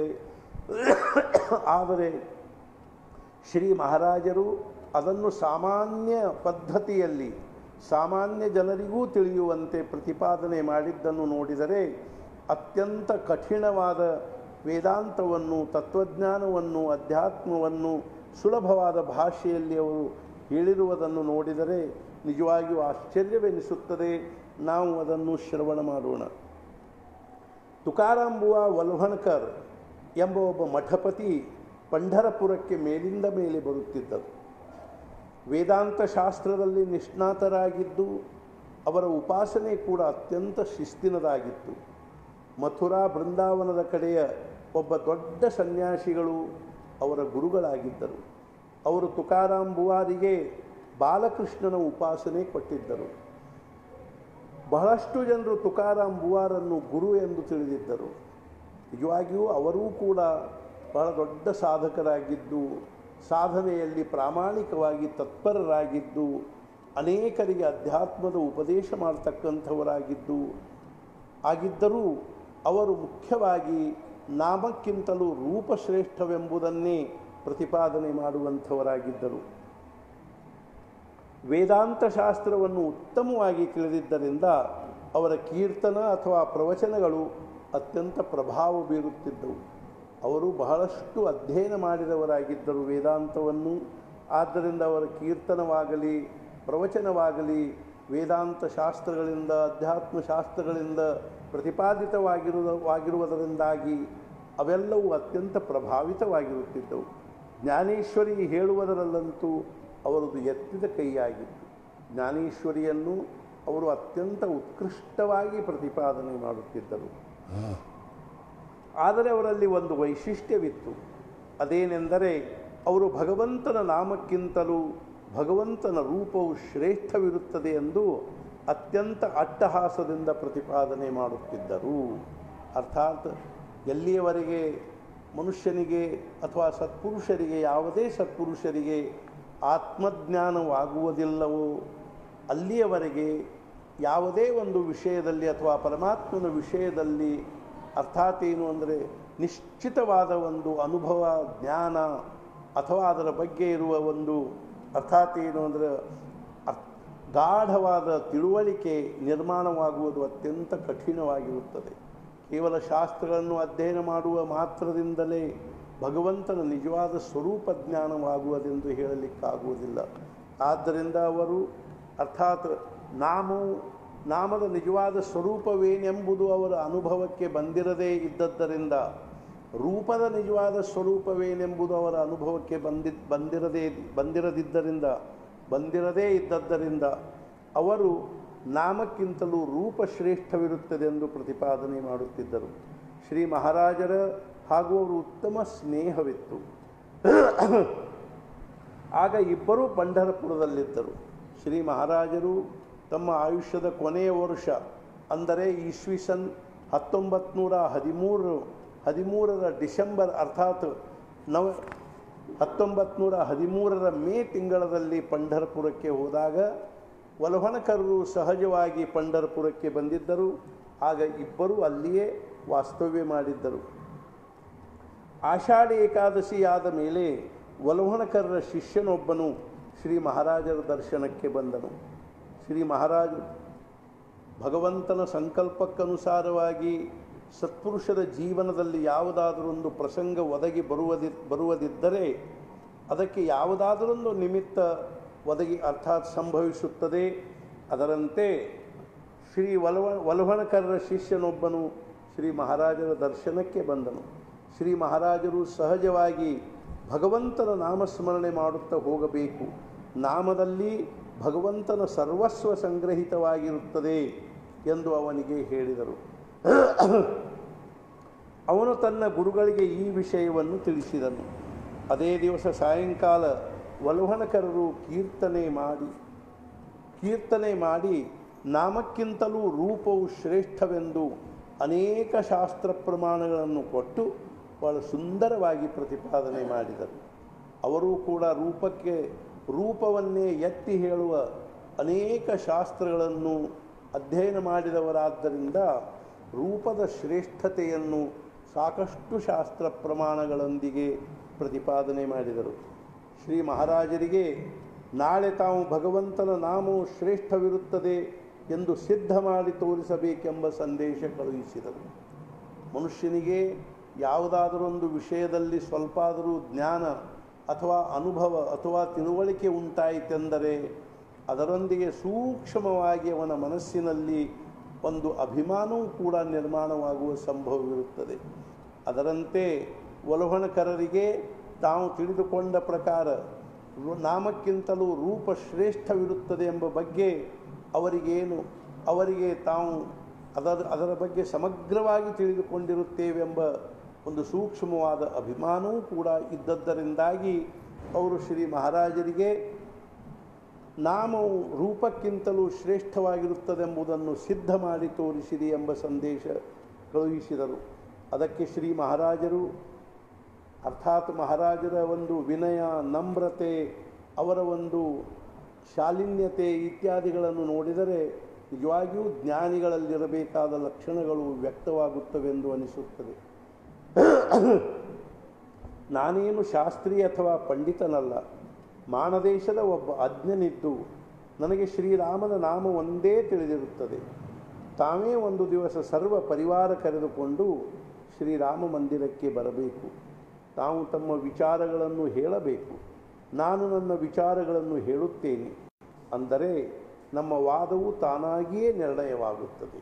ಆದರೆ ಶ್ರೀ ಮಹಾರಾಜರು ಅದನ್ನು ಸಾಮಾನ್ಯ ಪದ್ಧತಿಯಲ್ಲಿ ಸಾಮಾನ್ಯ ಜನರಿಗೂ ತಿಳಿಯುವಂತೆ ಪ್ರತಿಪಾದನೆ ಮಾಡಿದ್ದನ್ನು ನೋಡಿದರೆ ಅತ್ಯಂತ ಕಠಿಣವಾದ ವೇದಾಂತವನ್ನು ತತ್ವಜ್ಞಾನವನ್ನು ಅಧ್ಯಾತ್ಮವನ್ನು ಸುಲಭವಾದ ಭಾಷೆಯಲ್ಲಿ ಅವರು ಹೇಳಿರುವುದನ್ನು ನೋಡಿದರೆ ನಿಜವಾಗಿಯೂ ಆಶ್ಚರ್ಯವೆನಿಸುತ್ತದೆ ನಾವು ಅದನ್ನು ಶ್ರವಣ ಮಾಡೋಣ ತುಕಾರಾಂಬುವ ವಲ್ಹಣ್ಕರ್ ಎಂಬ ಒಬ್ಬ ಮಠಪತಿ ಪಂಢರಪುರಕ್ಕೆ ಮೇಲಿಂದ ಮೇಲೆ ಬರುತ್ತಿದ್ದರು ವೇದಾಂತ ಶಾಸ್ತ್ರದಲ್ಲಿ ನಿಷ್ಣಾತರಾಗಿದ್ದು ಅವರ ಉಪಾಸನೆ ಕೂಡ ಅತ್ಯಂತ ಶಿಸ್ತಿನದಾಗಿತ್ತು ಮಥುರಾ ಬೃಂದಾವನದ ಕಡೆಯ ಒಬ್ಬ ದೊಡ್ಡ ಸನ್ಯಾಸಿಗಳು ಅವರ ಗುರುಗಳಾಗಿದ್ದರು ಅವರು ತುಕಾರಾಂ ಬುವಾರಿಗೆ ಬಾಲಕೃಷ್ಣನ ಉಪಾಸನೆ ಕೊಟ್ಟಿದ್ದರು ಬಹಳಷ್ಟು ಜನರು ತುಕಾರಾಂ ಬುವಾರನ್ನು ಗುರು ಎಂದು ತಿಳಿದಿದ್ದರು ನಿಜವಾಗಿಯೂ ಅವರೂ ಕೂಡ ಬಹಳ ದೊಡ್ಡ ಸಾಧಕರಾಗಿದ್ದು ಸಾಧನೆಯಲ್ಲಿ ಪ್ರಾಮಾಣಿಕವಾಗಿ ತತ್ಪರರಾಗಿದ್ದು ಅನೇಕರಿಗೆ ಅಧ್ಯಾತ್ಮದ ಉಪದೇಶ ಮಾಡತಕ್ಕಂಥವರಾಗಿದ್ದು ಆಗಿದ್ದರೂ ಅವರು ಮುಖ್ಯವಾಗಿ ನಾಮಕ್ಕಿಂತಲೂ ರೂಪಶ್ರೇಷ್ಠವೆಂಬುದನ್ನೇ ಪ್ರತಿಪಾದನೆ ಮಾಡುವಂಥವರಾಗಿದ್ದರು ವೇದಾಂತ ಶಾಸ್ತ್ರವನ್ನು ಉತ್ತಮವಾಗಿ ತಿಳಿದಿದ್ದರಿಂದ ಅವರ ಕೀರ್ತನ ಅಥವಾ ಪ್ರವಚನಗಳು ಅತ್ಯಂತ ಪ್ರಭಾವ ಬೀರುತ್ತಿದ್ದವು ಅವರು ಬಹಳಷ್ಟು ಅಧ್ಯಯನ ಮಾಡಿದವರಾಗಿದ್ದರು ವೇದಾಂತವನ್ನು ಆದ್ದರಿಂದ ಅವರ ಕೀರ್ತನವಾಗಲಿ ಪ್ರವಚನವಾಗಲಿ ವೇದಾಂತ ಶಾಸ್ತ್ರಗಳಿಂದ ಅಧ್ಯಾತ್ಮ ಶಾಸ್ತ್ರಗಳಿಂದ ಪ್ರತಿಪಾದಿತವಾಗಿರುವುದರಿಂದಾಗಿ ಅವೆಲ್ಲವೂ ಅತ್ಯಂತ ಪ್ರಭಾವಿತವಾಗಿರುತ್ತಿದ್ದವು ಜ್ಞಾನೇಶ್ವರಿ ಹೇಳುವುದರಲ್ಲಂತೂ ಅವರದು ಎತ್ತಿದ ಕೈಯಾಗಿತ್ತು ಜ್ಞಾನೇಶ್ವರಿಯನ್ನು ಅವರು ಅತ್ಯಂತ ಉತ್ಕೃಷ್ಟವಾಗಿ ಪ್ರತಿಪಾದನೆ ಮಾಡುತ್ತಿದ್ದರು ಆದರೆ ಅವರಲ್ಲಿ ಒಂದು ವೈಶಿಷ್ಟ್ಯವಿತ್ತು ಅದೇನೆಂದರೆ ಅವರು ಭಗವಂತನ ನಾಮಕ್ಕಿಂತಲೂ ಭಗವಂತನ ರೂಪವು ಶ್ರೇಷ್ಠವಿರುತ್ತದೆ ಎಂದು ಅತ್ಯಂತ ಅಟ್ಟಹಾಸದಿಂದ ಪ್ರತಿಪಾದನೆ ಮಾಡುತ್ತಿದ್ದರು ಅರ್ಥಾತ್ ಎಲ್ಲಿಯವರೆಗೆ ಮನುಷ್ಯನಿಗೆ ಅಥವಾ ಸತ್ಪುರುಷರಿಗೆ ಯಾವುದೇ ಸತ್ಪುರುಷರಿಗೆ ಆತ್ಮಜ್ಞಾನವಾಗುವುದಿಲ್ಲವೋ ಅಲ್ಲಿಯವರೆಗೆ ಯಾವುದೇ ಒಂದು ವಿಷಯದಲ್ಲಿ ಅಥವಾ ಪರಮಾತ್ಮನ ವಿಷಯದಲ್ಲಿ ಅರ್ಥಾತ್ ಏನು ಅಂದರೆ ನಿಶ್ಚಿತವಾದ ಒಂದು ಅನುಭವ ಜ್ಞಾನ ಅಥವಾ ಅದರ ಬಗ್ಗೆ ಇರುವ ಒಂದು ಅರ್ಥಾತ್ ಏನು ಅಂದರೆ ಅರ್- ಗಾಢವಾದ ತಿಳುವಳಿಕೆ ನಿರ್ಮಾಣವಾಗುವುದು ಅತ್ಯಂತ ಕಠಿಣವಾಗಿರುತ್ತದೆ ಕೇವಲ ಶಾಸ್ತ್ರಗಳನ್ನು ಅಧ್ಯಯನ ಮಾಡುವ ಮಾತ್ರದಿಂದಲೇ ಭಗವಂತನ ನಿಜವಾದ ಸ್ವರೂಪ ಜ್ಞಾನವಾಗುವುದೆಂದು ಹೇಳಲಿಕ್ಕಾಗುವುದಿಲ್ಲ ಆದ್ದರಿಂದ ಅವರು ಅರ್ಥಾತ್ ನಾಮವು ನಾಮದ ನಿಜವಾದ ಸ್ವರೂಪವೇನೆಂಬುದು ಅವರ ಅನುಭವಕ್ಕೆ ಬಂದಿರದೇ ಇದ್ದದ್ದರಿಂದ ರೂಪದ ನಿಜವಾದ ಸ್ವರೂಪವೇನೆಂಬುದು ಅವರ ಅನುಭವಕ್ಕೆ ಬಂದಿ ಬಂದಿರದೇ ಬಂದಿರದಿದ್ದರಿಂದ ಬಂದಿರದೇ ಇದ್ದದ್ದರಿಂದ ಅವರು ನಾಮಕ್ಕಿಂತಲೂ ರೂಪ ಶ್ರೇಷ್ಠವಿರುತ್ತದೆ ಎಂದು ಪ್ರತಿಪಾದನೆ ಮಾಡುತ್ತಿದ್ದರು ಶ್ರೀ ಮಹಾರಾಜರ ಹಾಗೂ ಅವರು ಉತ್ತಮ ಸ್ನೇಹವಿತ್ತು ಆಗ ಇಬ್ಬರೂ ಪಂಢರಪುರದಲ್ಲಿದ್ದರು ಶ್ರೀ ಮಹಾರಾಜರು ತಮ್ಮ ಆಯುಷ್ಯದ ಕೊನೆಯ ವರ್ಷ ಅಂದರೆ ಈಸ್ವಿಸನ್ ಹತ್ತೊಂಬತ್ತು ನೂರ ಹದಿಮೂರು ಹದಿಮೂರರ ಡಿಸೆಂಬರ್ ಅರ್ಥಾತ್ ನವ ಹತ್ತೊಂಬತ್ತು ನೂರ ಹದಿಮೂರರ ಮೇ ತಿಂಗಳಲ್ಲಿ ಪಂಢರಪುರಕ್ಕೆ ಹೋದಾಗ ವಲಹಣಕರರು ಸಹಜವಾಗಿ ಪಂಢರಪುರಕ್ಕೆ ಬಂದಿದ್ದರು ಆಗ ಇಬ್ಬರೂ ಅಲ್ಲಿಯೇ ವಾಸ್ತವ್ಯ ಮಾಡಿದ್ದರು ಆಷಾಢ ಏಕಾದಶಿಯಾದ ಮೇಲೆ ವಲವಣಕರರ ಶಿಷ್ಯನೊಬ್ಬನು ಶ್ರೀ ಮಹಾರಾಜರ ದರ್ಶನಕ್ಕೆ ಬಂದನು ಶ್ರೀ ಮಹಾರಾಜರು ಭಗವಂತನ ಸಂಕಲ್ಪಕ್ಕನುಸಾರವಾಗಿ ಸತ್ಪುರುಷರ ಜೀವನದಲ್ಲಿ ಯಾವುದಾದರೊಂದು ಪ್ರಸಂಗ ಒದಗಿ ಬರುವುದಿ ಬರುವುದಿದ್ದರೆ ಅದಕ್ಕೆ ಯಾವುದಾದರೊಂದು ನಿಮಿತ್ತ ಒದಗಿ ಅರ್ಥಾತ್ ಸಂಭವಿಸುತ್ತದೆ ಅದರಂತೆ ಶ್ರೀ ವಲವ ವಲವಣಕರರ ಶಿಷ್ಯನೊಬ್ಬನು ಶ್ರೀ ಮಹಾರಾಜರ ದರ್ಶನಕ್ಕೆ ಬಂದನು ಶ್ರೀ ಮಹಾರಾಜರು ಸಹಜವಾಗಿ ಭಗವಂತನ ನಾಮಸ್ಮರಣೆ ಮಾಡುತ್ತಾ ಹೋಗಬೇಕು ನಾಮದಲ್ಲಿ ಭಗವಂತನ ಸರ್ವಸ್ವ ಸಂಗ್ರಹಿತವಾಗಿರುತ್ತದೆ ಎಂದು ಅವನಿಗೆ ಹೇಳಿದರು ಅವನು ತನ್ನ ಗುರುಗಳಿಗೆ ಈ ವಿಷಯವನ್ನು ತಿಳಿಸಿದನು ಅದೇ ದಿವಸ ಸಾಯಂಕಾಲ ವಲುಹಣಕರರು ಕೀರ್ತನೆ ಮಾಡಿ ಕೀರ್ತನೆ ಮಾಡಿ ನಾಮಕ್ಕಿಂತಲೂ ರೂಪವು ಶ್ರೇಷ್ಠವೆಂದು ಅನೇಕ ಶಾಸ್ತ್ರ ಪ್ರಮಾಣಗಳನ್ನು ಕೊಟ್ಟು ಬಹಳ ಸುಂದರವಾಗಿ ಪ್ರತಿಪಾದನೆ ಮಾಡಿದರು ಅವರೂ ಕೂಡ ರೂಪಕ್ಕೆ ರೂಪವನ್ನೇ ಎತ್ತಿ ಹೇಳುವ ಅನೇಕ ಶಾಸ್ತ್ರಗಳನ್ನು ಅಧ್ಯಯನ ಮಾಡಿದವರಾದ್ದರಿಂದ ರೂಪದ ಶ್ರೇಷ್ಠತೆಯನ್ನು ಸಾಕಷ್ಟು ಶಾಸ್ತ್ರ ಪ್ರಮಾಣಗಳೊಂದಿಗೆ ಪ್ರತಿಪಾದನೆ ಮಾಡಿದರು ಶ್ರೀ ಮಹಾರಾಜರಿಗೆ ನಾಳೆ ತಾವು ಭಗವಂತನ ನಾಮವು ಶ್ರೇಷ್ಠವಿರುತ್ತದೆ ಎಂದು ಸಿದ್ಧ ಮಾಡಿ ತೋರಿಸಬೇಕೆಂಬ ಸಂದೇಶ ಕಳುಹಿಸಿದರು ಮನುಷ್ಯನಿಗೆ ಯಾವುದಾದರೊಂದು ವಿಷಯದಲ್ಲಿ ಸ್ವಲ್ಪ ಆದರೂ ಜ್ಞಾನ ಅಥವಾ ಅನುಭವ ಅಥವಾ ತಿಳುವಳಿಕೆ ಉಂಟಾಯಿತೆಂದರೆ ಅದರೊಂದಿಗೆ ಸೂಕ್ಷ್ಮವಾಗಿ ಅವನ ಮನಸ್ಸಿನಲ್ಲಿ ಒಂದು ಅಭಿಮಾನವೂ ಕೂಡ ನಿರ್ಮಾಣವಾಗುವ ಸಂಭವವಿರುತ್ತದೆ ಅದರಂತೆ ಒಲವಣಕರರಿಗೆ ತಾವು ತಿಳಿದುಕೊಂಡ ಪ್ರಕಾರ ರು- ನಾಮಕ್ಕಿಂತಲೂ ರೂಪ ಶ್ರೇಷ್ಠವಿರುತ್ತದೆ ಎಂಬ ಬಗ್ಗೆ ಅವರಿಗೇನು ಅವರಿಗೆ ತಾವು ಅದರ ಅದರ ಬಗ್ಗೆ ಸಮಗ್ರವಾಗಿ ತಿಳಿದುಕೊಂಡಿರುತ್ತೇವೆಂಬ ಒಂದು ಸೂಕ್ಷ್ಮವಾದ ಅಭಿಮಾನವೂ ಕೂಡ ಇದ್ದದ್ದರಿಂದಾಗಿ ಅವರು ಶ್ರೀ ಮಹಾರಾಜರಿಗೆ ನಾಮವು ರೂಪಕ್ಕಿಂತಲೂ ಶ್ರೇಷ್ಠವಾಗಿರುತ್ತದೆಂಬುದನ್ನು ಸಿದ್ಧ ಮಾಡಿ ತೋರಿಸಿರಿ ಎಂಬ ಸಂದೇಶ ಕಳುಹಿಸಿದರು ಅದಕ್ಕೆ ಶ್ರೀ ಮಹಾರಾಜರು ಅರ್ಥಾತ್ ಮಹಾರಾಜರ ಒಂದು ವಿನಯ ನಮ್ರತೆ ಅವರ ಒಂದು ಶಾಲಿನ್ಯತೆ ಇತ್ಯಾದಿಗಳನ್ನು ನೋಡಿದರೆ ನಿಜವಾಗಿಯೂ ಜ್ಞಾನಿಗಳಲ್ಲಿರಬೇಕಾದ ಲಕ್ಷಣಗಳು ವ್ಯಕ್ತವಾಗುತ್ತವೆಂದು ಅನಿಸುತ್ತದೆ ನಾನೇನು ಶಾಸ್ತ್ರಿ ಅಥವಾ ಪಂಡಿತನಲ್ಲ ಮಾನದೇಶದ ಒಬ್ಬ ಅಜ್ಞನಿದ್ದು ನನಗೆ ಶ್ರೀರಾಮನ ನಾಮ ಒಂದೇ ತಿಳಿದಿರುತ್ತದೆ ತಾವೇ ಒಂದು ದಿವಸ ಸರ್ವ ಪರಿವಾರ ಕರೆದುಕೊಂಡು ಶ್ರೀರಾಮ ಮಂದಿರಕ್ಕೆ ಬರಬೇಕು ತಾವು ತಮ್ಮ ವಿಚಾರಗಳನ್ನು ಹೇಳಬೇಕು ನಾನು ನನ್ನ ವಿಚಾರಗಳನ್ನು ಹೇಳುತ್ತೇನೆ ಅಂದರೆ ನಮ್ಮ ವಾದವು ತಾನಾಗಿಯೇ ನಿರ್ಣಯವಾಗುತ್ತದೆ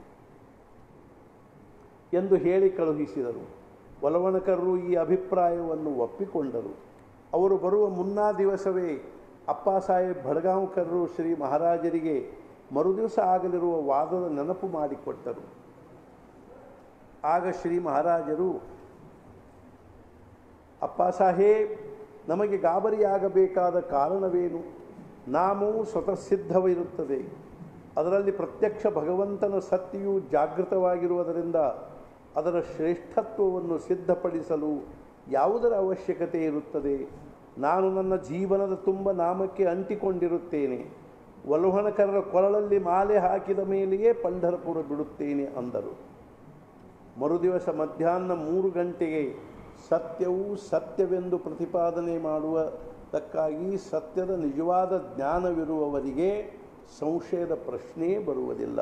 ಎಂದು ಹೇಳಿ ಕಳುಹಿಸಿದರು ಒಲವಣಕರರು ಈ ಅಭಿಪ್ರಾಯವನ್ನು ಒಪ್ಪಿಕೊಂಡರು ಅವರು ಬರುವ ಮುನ್ನಾ ದಿವಸವೇ ಅಪ್ಪ ಸಾಹೇಬ್ ಭಡ್ಗಾಂವ್ಕರರು ಶ್ರೀ ಮಹಾರಾಜರಿಗೆ ಮರುದಿವಸ ಆಗಲಿರುವ ವಾದದ ನೆನಪು ಮಾಡಿಕೊಟ್ಟರು ಆಗ ಶ್ರೀ ಮಹಾರಾಜರು ಅಪ್ಪ ಸಾಹೇಬ್ ನಮಗೆ ಗಾಬರಿಯಾಗಬೇಕಾದ ಕಾರಣವೇನು ನಾಮವು ಸ್ವತಃ ಸಿದ್ಧವಿರುತ್ತದೆ ಅದರಲ್ಲಿ ಪ್ರತ್ಯಕ್ಷ ಭಗವಂತನ ಸತ್ಯವು ಜಾಗೃತವಾಗಿರುವುದರಿಂದ ಅದರ ಶ್ರೇಷ್ಠತ್ವವನ್ನು ಸಿದ್ಧಪಡಿಸಲು ಯಾವುದರ ಅವಶ್ಯಕತೆ ಇರುತ್ತದೆ ನಾನು ನನ್ನ ಜೀವನದ ತುಂಬ ನಾಮಕ್ಕೆ ಅಂಟಿಕೊಂಡಿರುತ್ತೇನೆ ವಲುಹಣಕರರ ಕೊರಳಲ್ಲಿ ಮಾಲೆ ಹಾಕಿದ ಮೇಲೆಯೇ ಪಂಢರಪುರ ಬಿಡುತ್ತೇನೆ ಅಂದರು ಮರುದಿವಸ ಮಧ್ಯಾಹ್ನ ಮೂರು ಗಂಟೆಗೆ ಸತ್ಯವು ಸತ್ಯವೆಂದು ಪ್ರತಿಪಾದನೆ ಮಾಡುವುದಕ್ಕಾಗಿ ಸತ್ಯದ ನಿಜವಾದ ಜ್ಞಾನವಿರುವವರಿಗೆ ಸಂಶಯದ ಪ್ರಶ್ನೆಯೇ ಬರುವುದಿಲ್ಲ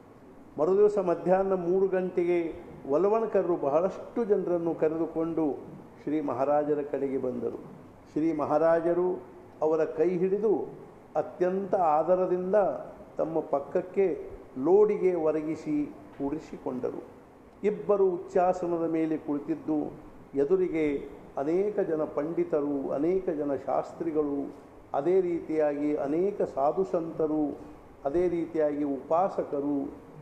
ಮರುದಿವಸ ಮಧ್ಯಾಹ್ನ ಮೂರು ಗಂಟೆಗೆ ಒಲವಣಕರರು ಬಹಳಷ್ಟು ಜನರನ್ನು ಕರೆದುಕೊಂಡು ಶ್ರೀ ಮಹಾರಾಜರ ಕಡೆಗೆ ಬಂದರು ಶ್ರೀ ಮಹಾರಾಜರು ಅವರ ಕೈ ಹಿಡಿದು ಅತ್ಯಂತ ಆದರದಿಂದ ತಮ್ಮ ಪಕ್ಕಕ್ಕೆ ಲೋಡಿಗೆ ಒರಗಿಸಿ ಕೂಡಿಸಿಕೊಂಡರು ಇಬ್ಬರು ಉಚ್ಚಾಸನದ ಮೇಲೆ ಕುಳಿತಿದ್ದು ಎದುರಿಗೆ ಅನೇಕ ಜನ ಪಂಡಿತರು ಅನೇಕ ಜನ ಶಾಸ್ತ್ರಿಗಳು ಅದೇ ರೀತಿಯಾಗಿ ಅನೇಕ ಸಾಧು ಸಂತರು ಅದೇ ರೀತಿಯಾಗಿ ಉಪಾಸಕರು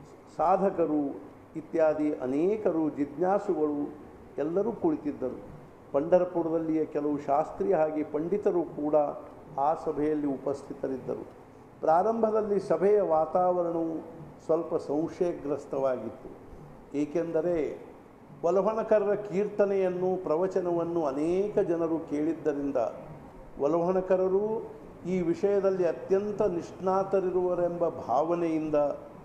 ಸಾಧಕರು ಇತ್ಯಾದಿ ಅನೇಕರು ಜಿಜ್ಞಾಸುಗಳು ಎಲ್ಲರೂ ಕುಳಿತಿದ್ದರು ಪಂಢರಪುರದಲ್ಲಿಯ ಕೆಲವು ಶಾಸ್ತ್ರೀಯ ಹಾಗೆ ಪಂಡಿತರು ಕೂಡ ಆ ಸಭೆಯಲ್ಲಿ ಉಪಸ್ಥಿತರಿದ್ದರು ಪ್ರಾರಂಭದಲ್ಲಿ ಸಭೆಯ ವಾತಾವರಣವು ಸ್ವಲ್ಪ ಸಂಶಯಗ್ರಸ್ತವಾಗಿತ್ತು ಏಕೆಂದರೆ ಒಲವಣಕರರ ಕೀರ್ತನೆಯನ್ನು ಪ್ರವಚನವನ್ನು ಅನೇಕ ಜನರು ಕೇಳಿದ್ದರಿಂದ ಒಲವಣಕರರು ಈ ವಿಷಯದಲ್ಲಿ ಅತ್ಯಂತ ನಿಷ್ಣಾತರಿರುವರೆಂಬ ಭಾವನೆಯಿಂದ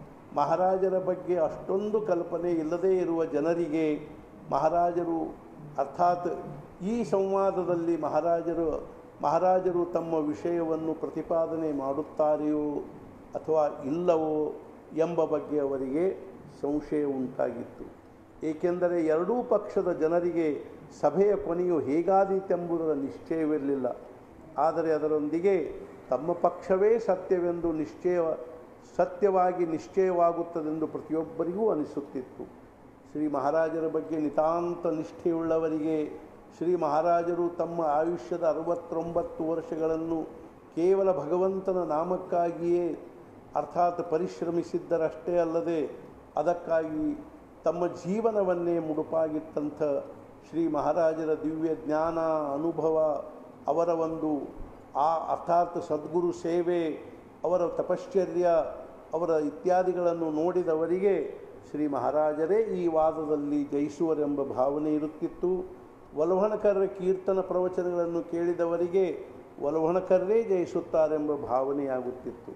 ಮಹಾರಾಜರ ಬಗ್ಗೆ ಅಷ್ಟೊಂದು ಕಲ್ಪನೆ ಇಲ್ಲದೇ ಇರುವ ಜನರಿಗೆ ಮಹಾರಾಜರು ಅರ್ಥಾತ್ ಈ ಸಂವಾದದಲ್ಲಿ ಮಹಾರಾಜರು ಮಹಾರಾಜರು ತಮ್ಮ ವಿಷಯವನ್ನು ಪ್ರತಿಪಾದನೆ ಮಾಡುತ್ತಾರೆಯೋ ಅಥವಾ ಇಲ್ಲವೋ ಎಂಬ ಬಗ್ಗೆ ಅವರಿಗೆ ಸಂಶಯ ಉಂಟಾಗಿತ್ತು ಏಕೆಂದರೆ ಎರಡೂ ಪಕ್ಷದ ಜನರಿಗೆ ಸಭೆಯ ಕೊನೆಯು ಹೇಗಾದೀತೆಂಬುದರ ನಿಶ್ಚಯವಿರಲಿಲ್ಲ ಆದರೆ ಅದರೊಂದಿಗೆ ತಮ್ಮ ಪಕ್ಷವೇ ಸತ್ಯವೆಂದು ನಿಶ್ಚಯ ಸತ್ಯವಾಗಿ ನಿಶ್ಚಯವಾಗುತ್ತದೆಂದು ಪ್ರತಿಯೊಬ್ಬರಿಗೂ ಅನಿಸುತ್ತಿತ್ತು ಶ್ರೀ ಮಹಾರಾಜರ ಬಗ್ಗೆ ನಿತಾಂತ ನಿಷ್ಠೆಯುಳ್ಳವರಿಗೆ ಶ್ರೀ ಮಹಾರಾಜರು ತಮ್ಮ ಆಯುಷ್ಯದ ಅರವತ್ತೊಂಬತ್ತು ವರ್ಷಗಳನ್ನು ಕೇವಲ ಭಗವಂತನ ನಾಮಕ್ಕಾಗಿಯೇ ಅರ್ಥಾತ್ ಪರಿಶ್ರಮಿಸಿದ್ದರಷ್ಟೇ ಅಲ್ಲದೆ ಅದಕ್ಕಾಗಿ ತಮ್ಮ ಜೀವನವನ್ನೇ ಮುಡುಪಾಗಿತ್ತಂಥ ಶ್ರೀ ಮಹಾರಾಜರ ದಿವ್ಯ ಜ್ಞಾನ ಅನುಭವ ಅವರ ಒಂದು ಆ ಅರ್ಥಾತ್ ಸದ್ಗುರು ಸೇವೆ ಅವರ ತಪಶ್ಚರ್ಯ ಅವರ ಇತ್ಯಾದಿಗಳನ್ನು ನೋಡಿದವರಿಗೆ ಶ್ರೀ ಮಹಾರಾಜರೇ ಈ ವಾದದಲ್ಲಿ ಜಯಿಸುವರೆಂಬ ಭಾವನೆ ಇರುತ್ತಿತ್ತು ಒಲವಣಕರರ ಕೀರ್ತನ ಪ್ರವಚನಗಳನ್ನು ಕೇಳಿದವರಿಗೆ ಒಲವಣಕರರೇ ಜಯಿಸುತ್ತಾರೆಂಬ ಭಾವನೆಯಾಗುತ್ತಿತ್ತು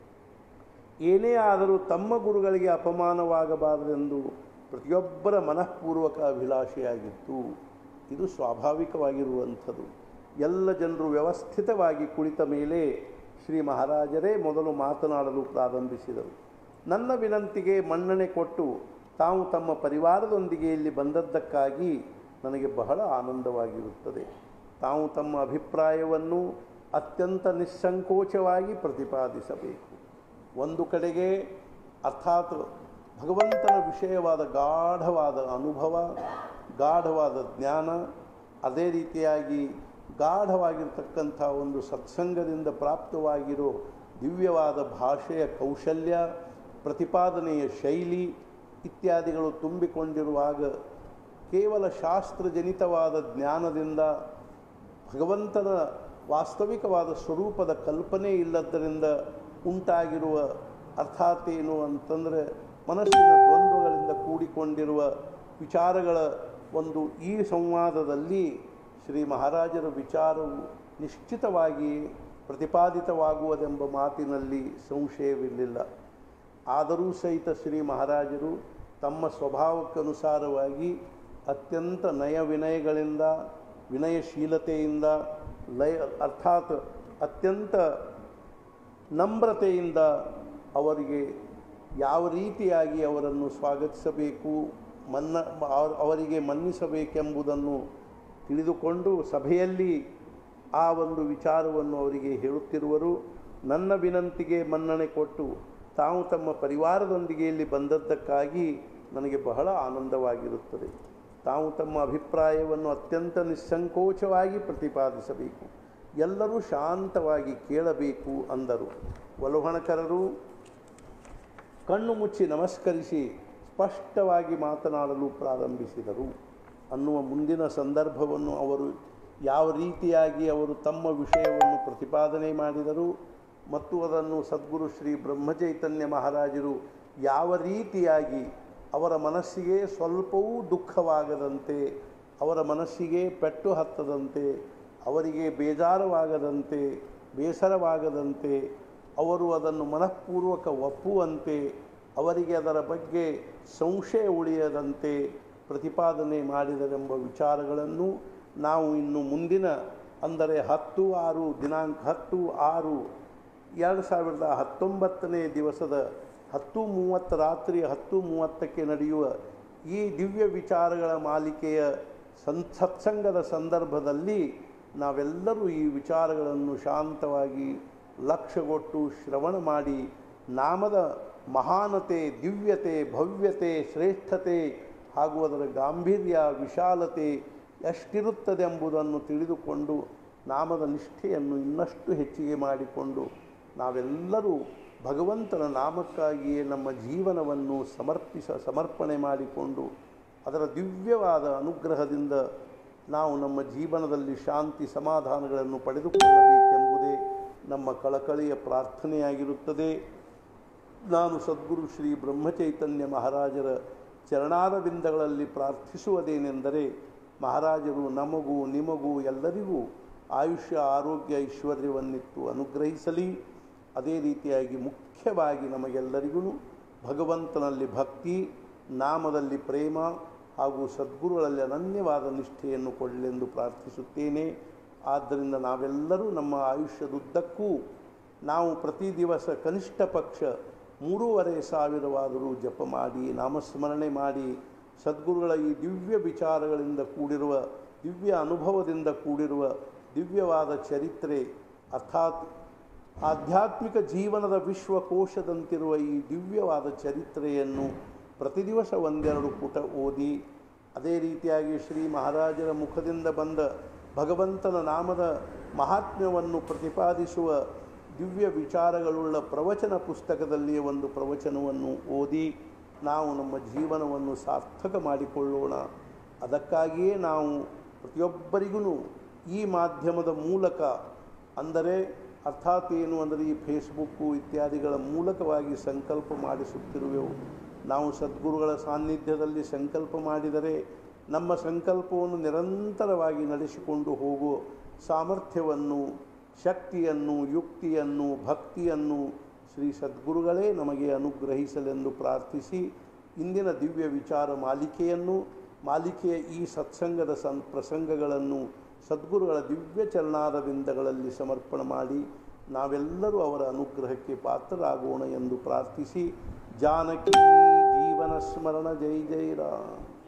ಏನೇ ಆದರೂ ತಮ್ಮ ಗುರುಗಳಿಗೆ ಅಪಮಾನವಾಗಬಾರದೆಂದು ಪ್ರತಿಯೊಬ್ಬರ ಮನಃಪೂರ್ವಕ ಅಭಿಲಾಷೆಯಾಗಿತ್ತು ಇದು ಸ್ವಾಭಾವಿಕವಾಗಿರುವಂಥದ್ದು ಎಲ್ಲ ಜನರು ವ್ಯವಸ್ಥಿತವಾಗಿ ಕುಳಿತ ಮೇಲೆ ಶ್ರೀ ಮಹಾರಾಜರೇ ಮೊದಲು ಮಾತನಾಡಲು ಪ್ರಾರಂಭಿಸಿದರು ನನ್ನ ವಿನಂತಿಗೆ ಮನ್ನಣೆ ಕೊಟ್ಟು ತಾವು ತಮ್ಮ ಪರಿವಾರದೊಂದಿಗೆ ಇಲ್ಲಿ ಬಂದದ್ದಕ್ಕಾಗಿ ನನಗೆ ಬಹಳ ಆನಂದವಾಗಿರುತ್ತದೆ ತಾವು ತಮ್ಮ ಅಭಿಪ್ರಾಯವನ್ನು ಅತ್ಯಂತ ನಿಸ್ಸಂಕೋಚವಾಗಿ ಪ್ರತಿಪಾದಿಸಬೇಕು ಒಂದು ಕಡೆಗೆ ಅರ್ಥಾತ್ ಭಗವಂತನ ವಿಷಯವಾದ ಗಾಢವಾದ ಅನುಭವ ಗಾಢವಾದ ಜ್ಞಾನ ಅದೇ ರೀತಿಯಾಗಿ ಗಾಢವಾಗಿರ್ತಕ್ಕಂಥ ಒಂದು ಸತ್ಸಂಗದಿಂದ ಪ್ರಾಪ್ತವಾಗಿರೋ ದಿವ್ಯವಾದ ಭಾಷೆಯ ಕೌಶಲ್ಯ ಪ್ರತಿಪಾದನೆಯ ಶೈಲಿ ಇತ್ಯಾದಿಗಳು ತುಂಬಿಕೊಂಡಿರುವಾಗ ಕೇವಲ ಶಾಸ್ತ್ರಜನಿತವಾದ ಜ್ಞಾನದಿಂದ ಭಗವಂತನ ವಾಸ್ತವಿಕವಾದ ಸ್ವರೂಪದ ಕಲ್ಪನೆ ಇಲ್ಲದ್ದರಿಂದ ಉಂಟಾಗಿರುವ ಅರ್ಥಾತ್ ಏನು ಅಂತಂದರೆ ಮನಸ್ಸಿನ ದ್ವಂದ್ವಗಳಿಂದ ಕೂಡಿಕೊಂಡಿರುವ ವಿಚಾರಗಳ ಒಂದು ಈ ಸಂವಾದದಲ್ಲಿ ಶ್ರೀ ಮಹಾರಾಜರ ವಿಚಾರವು ನಿಶ್ಚಿತವಾಗಿ ಪ್ರತಿಪಾದಿತವಾಗುವುದೆಂಬ ಮಾತಿನಲ್ಲಿ ಸಂಶಯವಿರಲಿಲ್ಲ ಆದರೂ ಸಹಿತ ಶ್ರೀ ಮಹಾರಾಜರು ತಮ್ಮ ಸ್ವಭಾವಕ್ಕನುಸಾರವಾಗಿ ಅತ್ಯಂತ ನಯ ವಿನಯಗಳಿಂದ ವಿನಯಶೀಲತೆಯಿಂದ ಲಯ ಅರ್ಥಾತ್ ಅತ್ಯಂತ ನಮ್ರತೆಯಿಂದ ಅವರಿಗೆ ಯಾವ ರೀತಿಯಾಗಿ ಅವರನ್ನು ಸ್ವಾಗತಿಸಬೇಕು ಮನ್ನ ಅವ- ಅವರಿಗೆ ಮನ್ನಿಸಬೇಕೆಂಬುದನ್ನು ತಿಳಿದುಕೊಂಡು ಸಭೆಯಲ್ಲಿ ಆ ಒಂದು ವಿಚಾರವನ್ನು ಅವರಿಗೆ ಹೇಳುತ್ತಿರುವರು ನನ್ನ ವಿನಂತಿಗೆ ಮನ್ನಣೆ ಕೊಟ್ಟು ತಾವು ತಮ್ಮ ಪರಿವಾರದೊಂದಿಗೆ ಇಲ್ಲಿ ಬಂದದ್ದಕ್ಕಾಗಿ ನನಗೆ ಬಹಳ ಆನಂದವಾಗಿರುತ್ತದೆ ತಾವು ತಮ್ಮ ಅಭಿಪ್ರಾಯವನ್ನು ಅತ್ಯಂತ ನಿಸ್ಸಂಕೋಚವಾಗಿ ಪ್ರತಿಪಾದಿಸಬೇಕು ಎಲ್ಲರೂ ಶಾಂತವಾಗಿ ಕೇಳಬೇಕು ಅಂದರು ಒಲುಹಣಕರರು ಕಣ್ಣು ಮುಚ್ಚಿ ನಮಸ್ಕರಿಸಿ ಸ್ಪಷ್ಟವಾಗಿ ಮಾತನಾಡಲು ಪ್ರಾರಂಭಿಸಿದರು ಅನ್ನುವ ಮುಂದಿನ ಸಂದರ್ಭವನ್ನು ಅವರು ಯಾವ ರೀತಿಯಾಗಿ ಅವರು ತಮ್ಮ ವಿಷಯವನ್ನು ಪ್ರತಿಪಾದನೆ ಮಾಡಿದರು ಮತ್ತು ಅದನ್ನು ಸದ್ಗುರು ಶ್ರೀ ಬ್ರಹ್ಮಚೈತನ್ಯ ಮಹಾರಾಜರು ಯಾವ ರೀತಿಯಾಗಿ ಅವರ ಮನಸ್ಸಿಗೆ ಸ್ವಲ್ಪವೂ ದುಃಖವಾಗದಂತೆ ಅವರ ಮನಸ್ಸಿಗೆ ಪೆಟ್ಟು ಹತ್ತದಂತೆ ಅವರಿಗೆ ಬೇಜಾರವಾಗದಂತೆ ಬೇಸರವಾಗದಂತೆ ಅವರು ಅದನ್ನು ಮನಃಪೂರ್ವಕ ಒಪ್ಪುವಂತೆ ಅವರಿಗೆ ಅದರ ಬಗ್ಗೆ ಸಂಶಯ ಉಳಿಯದಂತೆ ಪ್ರತಿಪಾದನೆ ಮಾಡಿದರೆಂಬ ವಿಚಾರಗಳನ್ನು ನಾವು ಇನ್ನು ಮುಂದಿನ ಅಂದರೆ ಹತ್ತು ಆರು ದಿನಾಂಕ ಹತ್ತು ಆರು ಎರಡು ಸಾವಿರದ ಹತ್ತೊಂಬತ್ತನೇ ದಿವಸದ ಹತ್ತು ಮೂವತ್ತು ರಾತ್ರಿ ಹತ್ತು ಮೂವತ್ತಕ್ಕೆ ನಡೆಯುವ ಈ ದಿವ್ಯ ವಿಚಾರಗಳ ಮಾಲಿಕೆಯ ಸಂ ಸತ್ಸಂಗದ ಸಂದರ್ಭದಲ್ಲಿ ನಾವೆಲ್ಲರೂ ಈ ವಿಚಾರಗಳನ್ನು ಶಾಂತವಾಗಿ ಲಕ್ಷ್ಯಗೊಟ್ಟು ಶ್ರವಣ ಮಾಡಿ ನಾಮದ ಮಹಾನತೆ ದಿವ್ಯತೆ ಭವ್ಯತೆ ಶ್ರೇಷ್ಠತೆ ಹಾಗೂ ಅದರ ಗಾಂಭೀರ್ಯ ವಿಶಾಲತೆ ಎಷ್ಟಿರುತ್ತದೆ ಎಂಬುದನ್ನು ತಿಳಿದುಕೊಂಡು ನಾಮದ ನಿಷ್ಠೆಯನ್ನು ಇನ್ನಷ್ಟು ಹೆಚ್ಚಿಗೆ ಮಾಡಿಕೊಂಡು ನಾವೆಲ್ಲರೂ ಭಗವಂತನ ನಾಮಕ್ಕಾಗಿಯೇ ನಮ್ಮ ಜೀವನವನ್ನು ಸಮರ್ಪಿಸ ಸಮರ್ಪಣೆ ಮಾಡಿಕೊಂಡು ಅದರ ದಿವ್ಯವಾದ ಅನುಗ್ರಹದಿಂದ ನಾವು ನಮ್ಮ ಜೀವನದಲ್ಲಿ ಶಾಂತಿ ಸಮಾಧಾನಗಳನ್ನು ಪಡೆದುಕೊಳ್ಳಬೇಕೆಂಬುದೇ ನಮ್ಮ ಕಳಕಳಿಯ ಪ್ರಾರ್ಥನೆಯಾಗಿರುತ್ತದೆ ನಾನು ಸದ್ಗುರು ಶ್ರೀ ಬ್ರಹ್ಮಚೈತನ್ಯ ಮಹಾರಾಜರ ಚರಣಾರವಿಂದಗಳಲ್ಲಿ ಪ್ರಾರ್ಥಿಸುವುದೇನೆಂದರೆ ಮಹಾರಾಜರು ನಮಗೂ ನಿಮಗೂ ಎಲ್ಲರಿಗೂ ಆಯುಷ್ಯ ಆರೋಗ್ಯ ಐಶ್ವರ್ಯವನ್ನಿತ್ತು ಅನುಗ್ರಹಿಸಲಿ ಅದೇ ರೀತಿಯಾಗಿ ಮುಖ್ಯವಾಗಿ ನಮಗೆಲ್ಲರಿಗೂ ಭಗವಂತನಲ್ಲಿ ಭಕ್ತಿ ನಾಮದಲ್ಲಿ ಪ್ರೇಮ ಹಾಗೂ ಸದ್ಗುರುಗಳಲ್ಲಿ ಅನನ್ಯವಾದ ನಿಷ್ಠೆಯನ್ನು ಕೊಡಲೆಂದು ಪ್ರಾರ್ಥಿಸುತ್ತೇನೆ ಆದ್ದರಿಂದ ನಾವೆಲ್ಲರೂ ನಮ್ಮ ಆಯುಷ್ಯದುದ್ದಕ್ಕೂ ನಾವು ಪ್ರತಿ ದಿವಸ ಕನಿಷ್ಠ ಪಕ್ಷ ಮೂರುವರೆ ಸಾವಿರವಾದರೂ ಜಪ ಮಾಡಿ ನಾಮಸ್ಮರಣೆ ಮಾಡಿ ಸದ್ಗುರುಗಳ ಈ ದಿವ್ಯ ವಿಚಾರಗಳಿಂದ ಕೂಡಿರುವ ದಿವ್ಯ ಅನುಭವದಿಂದ ಕೂಡಿರುವ ದಿವ್ಯವಾದ ಚರಿತ್ರೆ ಅರ್ಥಾತ್ ಆಧ್ಯಾತ್ಮಿಕ ಜೀವನದ ವಿಶ್ವಕೋಶದಂತಿರುವ ಈ ದಿವ್ಯವಾದ ಚರಿತ್ರೆಯನ್ನು ಪ್ರತಿ ದಿವಸ ಒಂದೆರಡು ಪುಟ ಓದಿ ಅದೇ ರೀತಿಯಾಗಿ ಶ್ರೀ ಮಹಾರಾಜರ ಮುಖದಿಂದ ಬಂದ ಭಗವಂತನ ನಾಮದ ಮಹಾತ್ಮ್ಯವನ್ನು ಪ್ರತಿಪಾದಿಸುವ ದಿವ್ಯ ವಿಚಾರಗಳುಳ್ಳ ಪ್ರವಚನ ಪುಸ್ತಕದಲ್ಲಿ ಒಂದು ಪ್ರವಚನವನ್ನು ಓದಿ ನಾವು ನಮ್ಮ ಜೀವನವನ್ನು ಸಾರ್ಥಕ ಮಾಡಿಕೊಳ್ಳೋಣ ಅದಕ್ಕಾಗಿಯೇ ನಾವು ಪ್ರತಿಯೊಬ್ಬರಿಗೂ ಈ ಮಾಧ್ಯಮದ ಮೂಲಕ ಅಂದರೆ ಅರ್ಥಾತ್ ಏನು ಅಂದರೆ ಈ ಫೇಸ್ಬುಕ್ಕು ಇತ್ಯಾದಿಗಳ ಮೂಲಕವಾಗಿ ಸಂಕಲ್ಪ ಮಾಡಿಸುತ್ತಿರುವೆವು ನಾವು ಸದ್ಗುರುಗಳ ಸಾನ್ನಿಧ್ಯದಲ್ಲಿ ಸಂಕಲ್ಪ ಮಾಡಿದರೆ ನಮ್ಮ ಸಂಕಲ್ಪವನ್ನು ನಿರಂತರವಾಗಿ ನಡೆಸಿಕೊಂಡು ಹೋಗುವ ಸಾಮರ್ಥ್ಯವನ್ನು ಶಕ್ತಿಯನ್ನು ಯುಕ್ತಿಯನ್ನು ಭಕ್ತಿಯನ್ನು ಶ್ರೀ ಸದ್ಗುರುಗಳೇ ನಮಗೆ ಅನುಗ್ರಹಿಸಲೆಂದು ಪ್ರಾರ್ಥಿಸಿ ಇಂದಿನ ದಿವ್ಯ ವಿಚಾರ ಮಾಲಿಕೆಯನ್ನು ಮಾಲಿಕೆಯ ಈ ಸತ್ಸಂಗದ ಸಂ ಪ್ರಸಂಗಗಳನ್ನು ಸದ್ಗುರುಗಳ ದಿವ್ಯ ಚರಣಾರವಿಂದಗಳಲ್ಲಿ ಸಮರ್ಪಣೆ ಮಾಡಿ ನಾವೆಲ್ಲರೂ ಅವರ ಅನುಗ್ರಹಕ್ಕೆ ಪಾತ್ರರಾಗೋಣ ಎಂದು ಪ್ರಾರ್ಥಿಸಿ ಜಾನಕಿ ಜೀವನ ಸ್ಮರಣ ಜೈ ಜೈ ರಾಮ್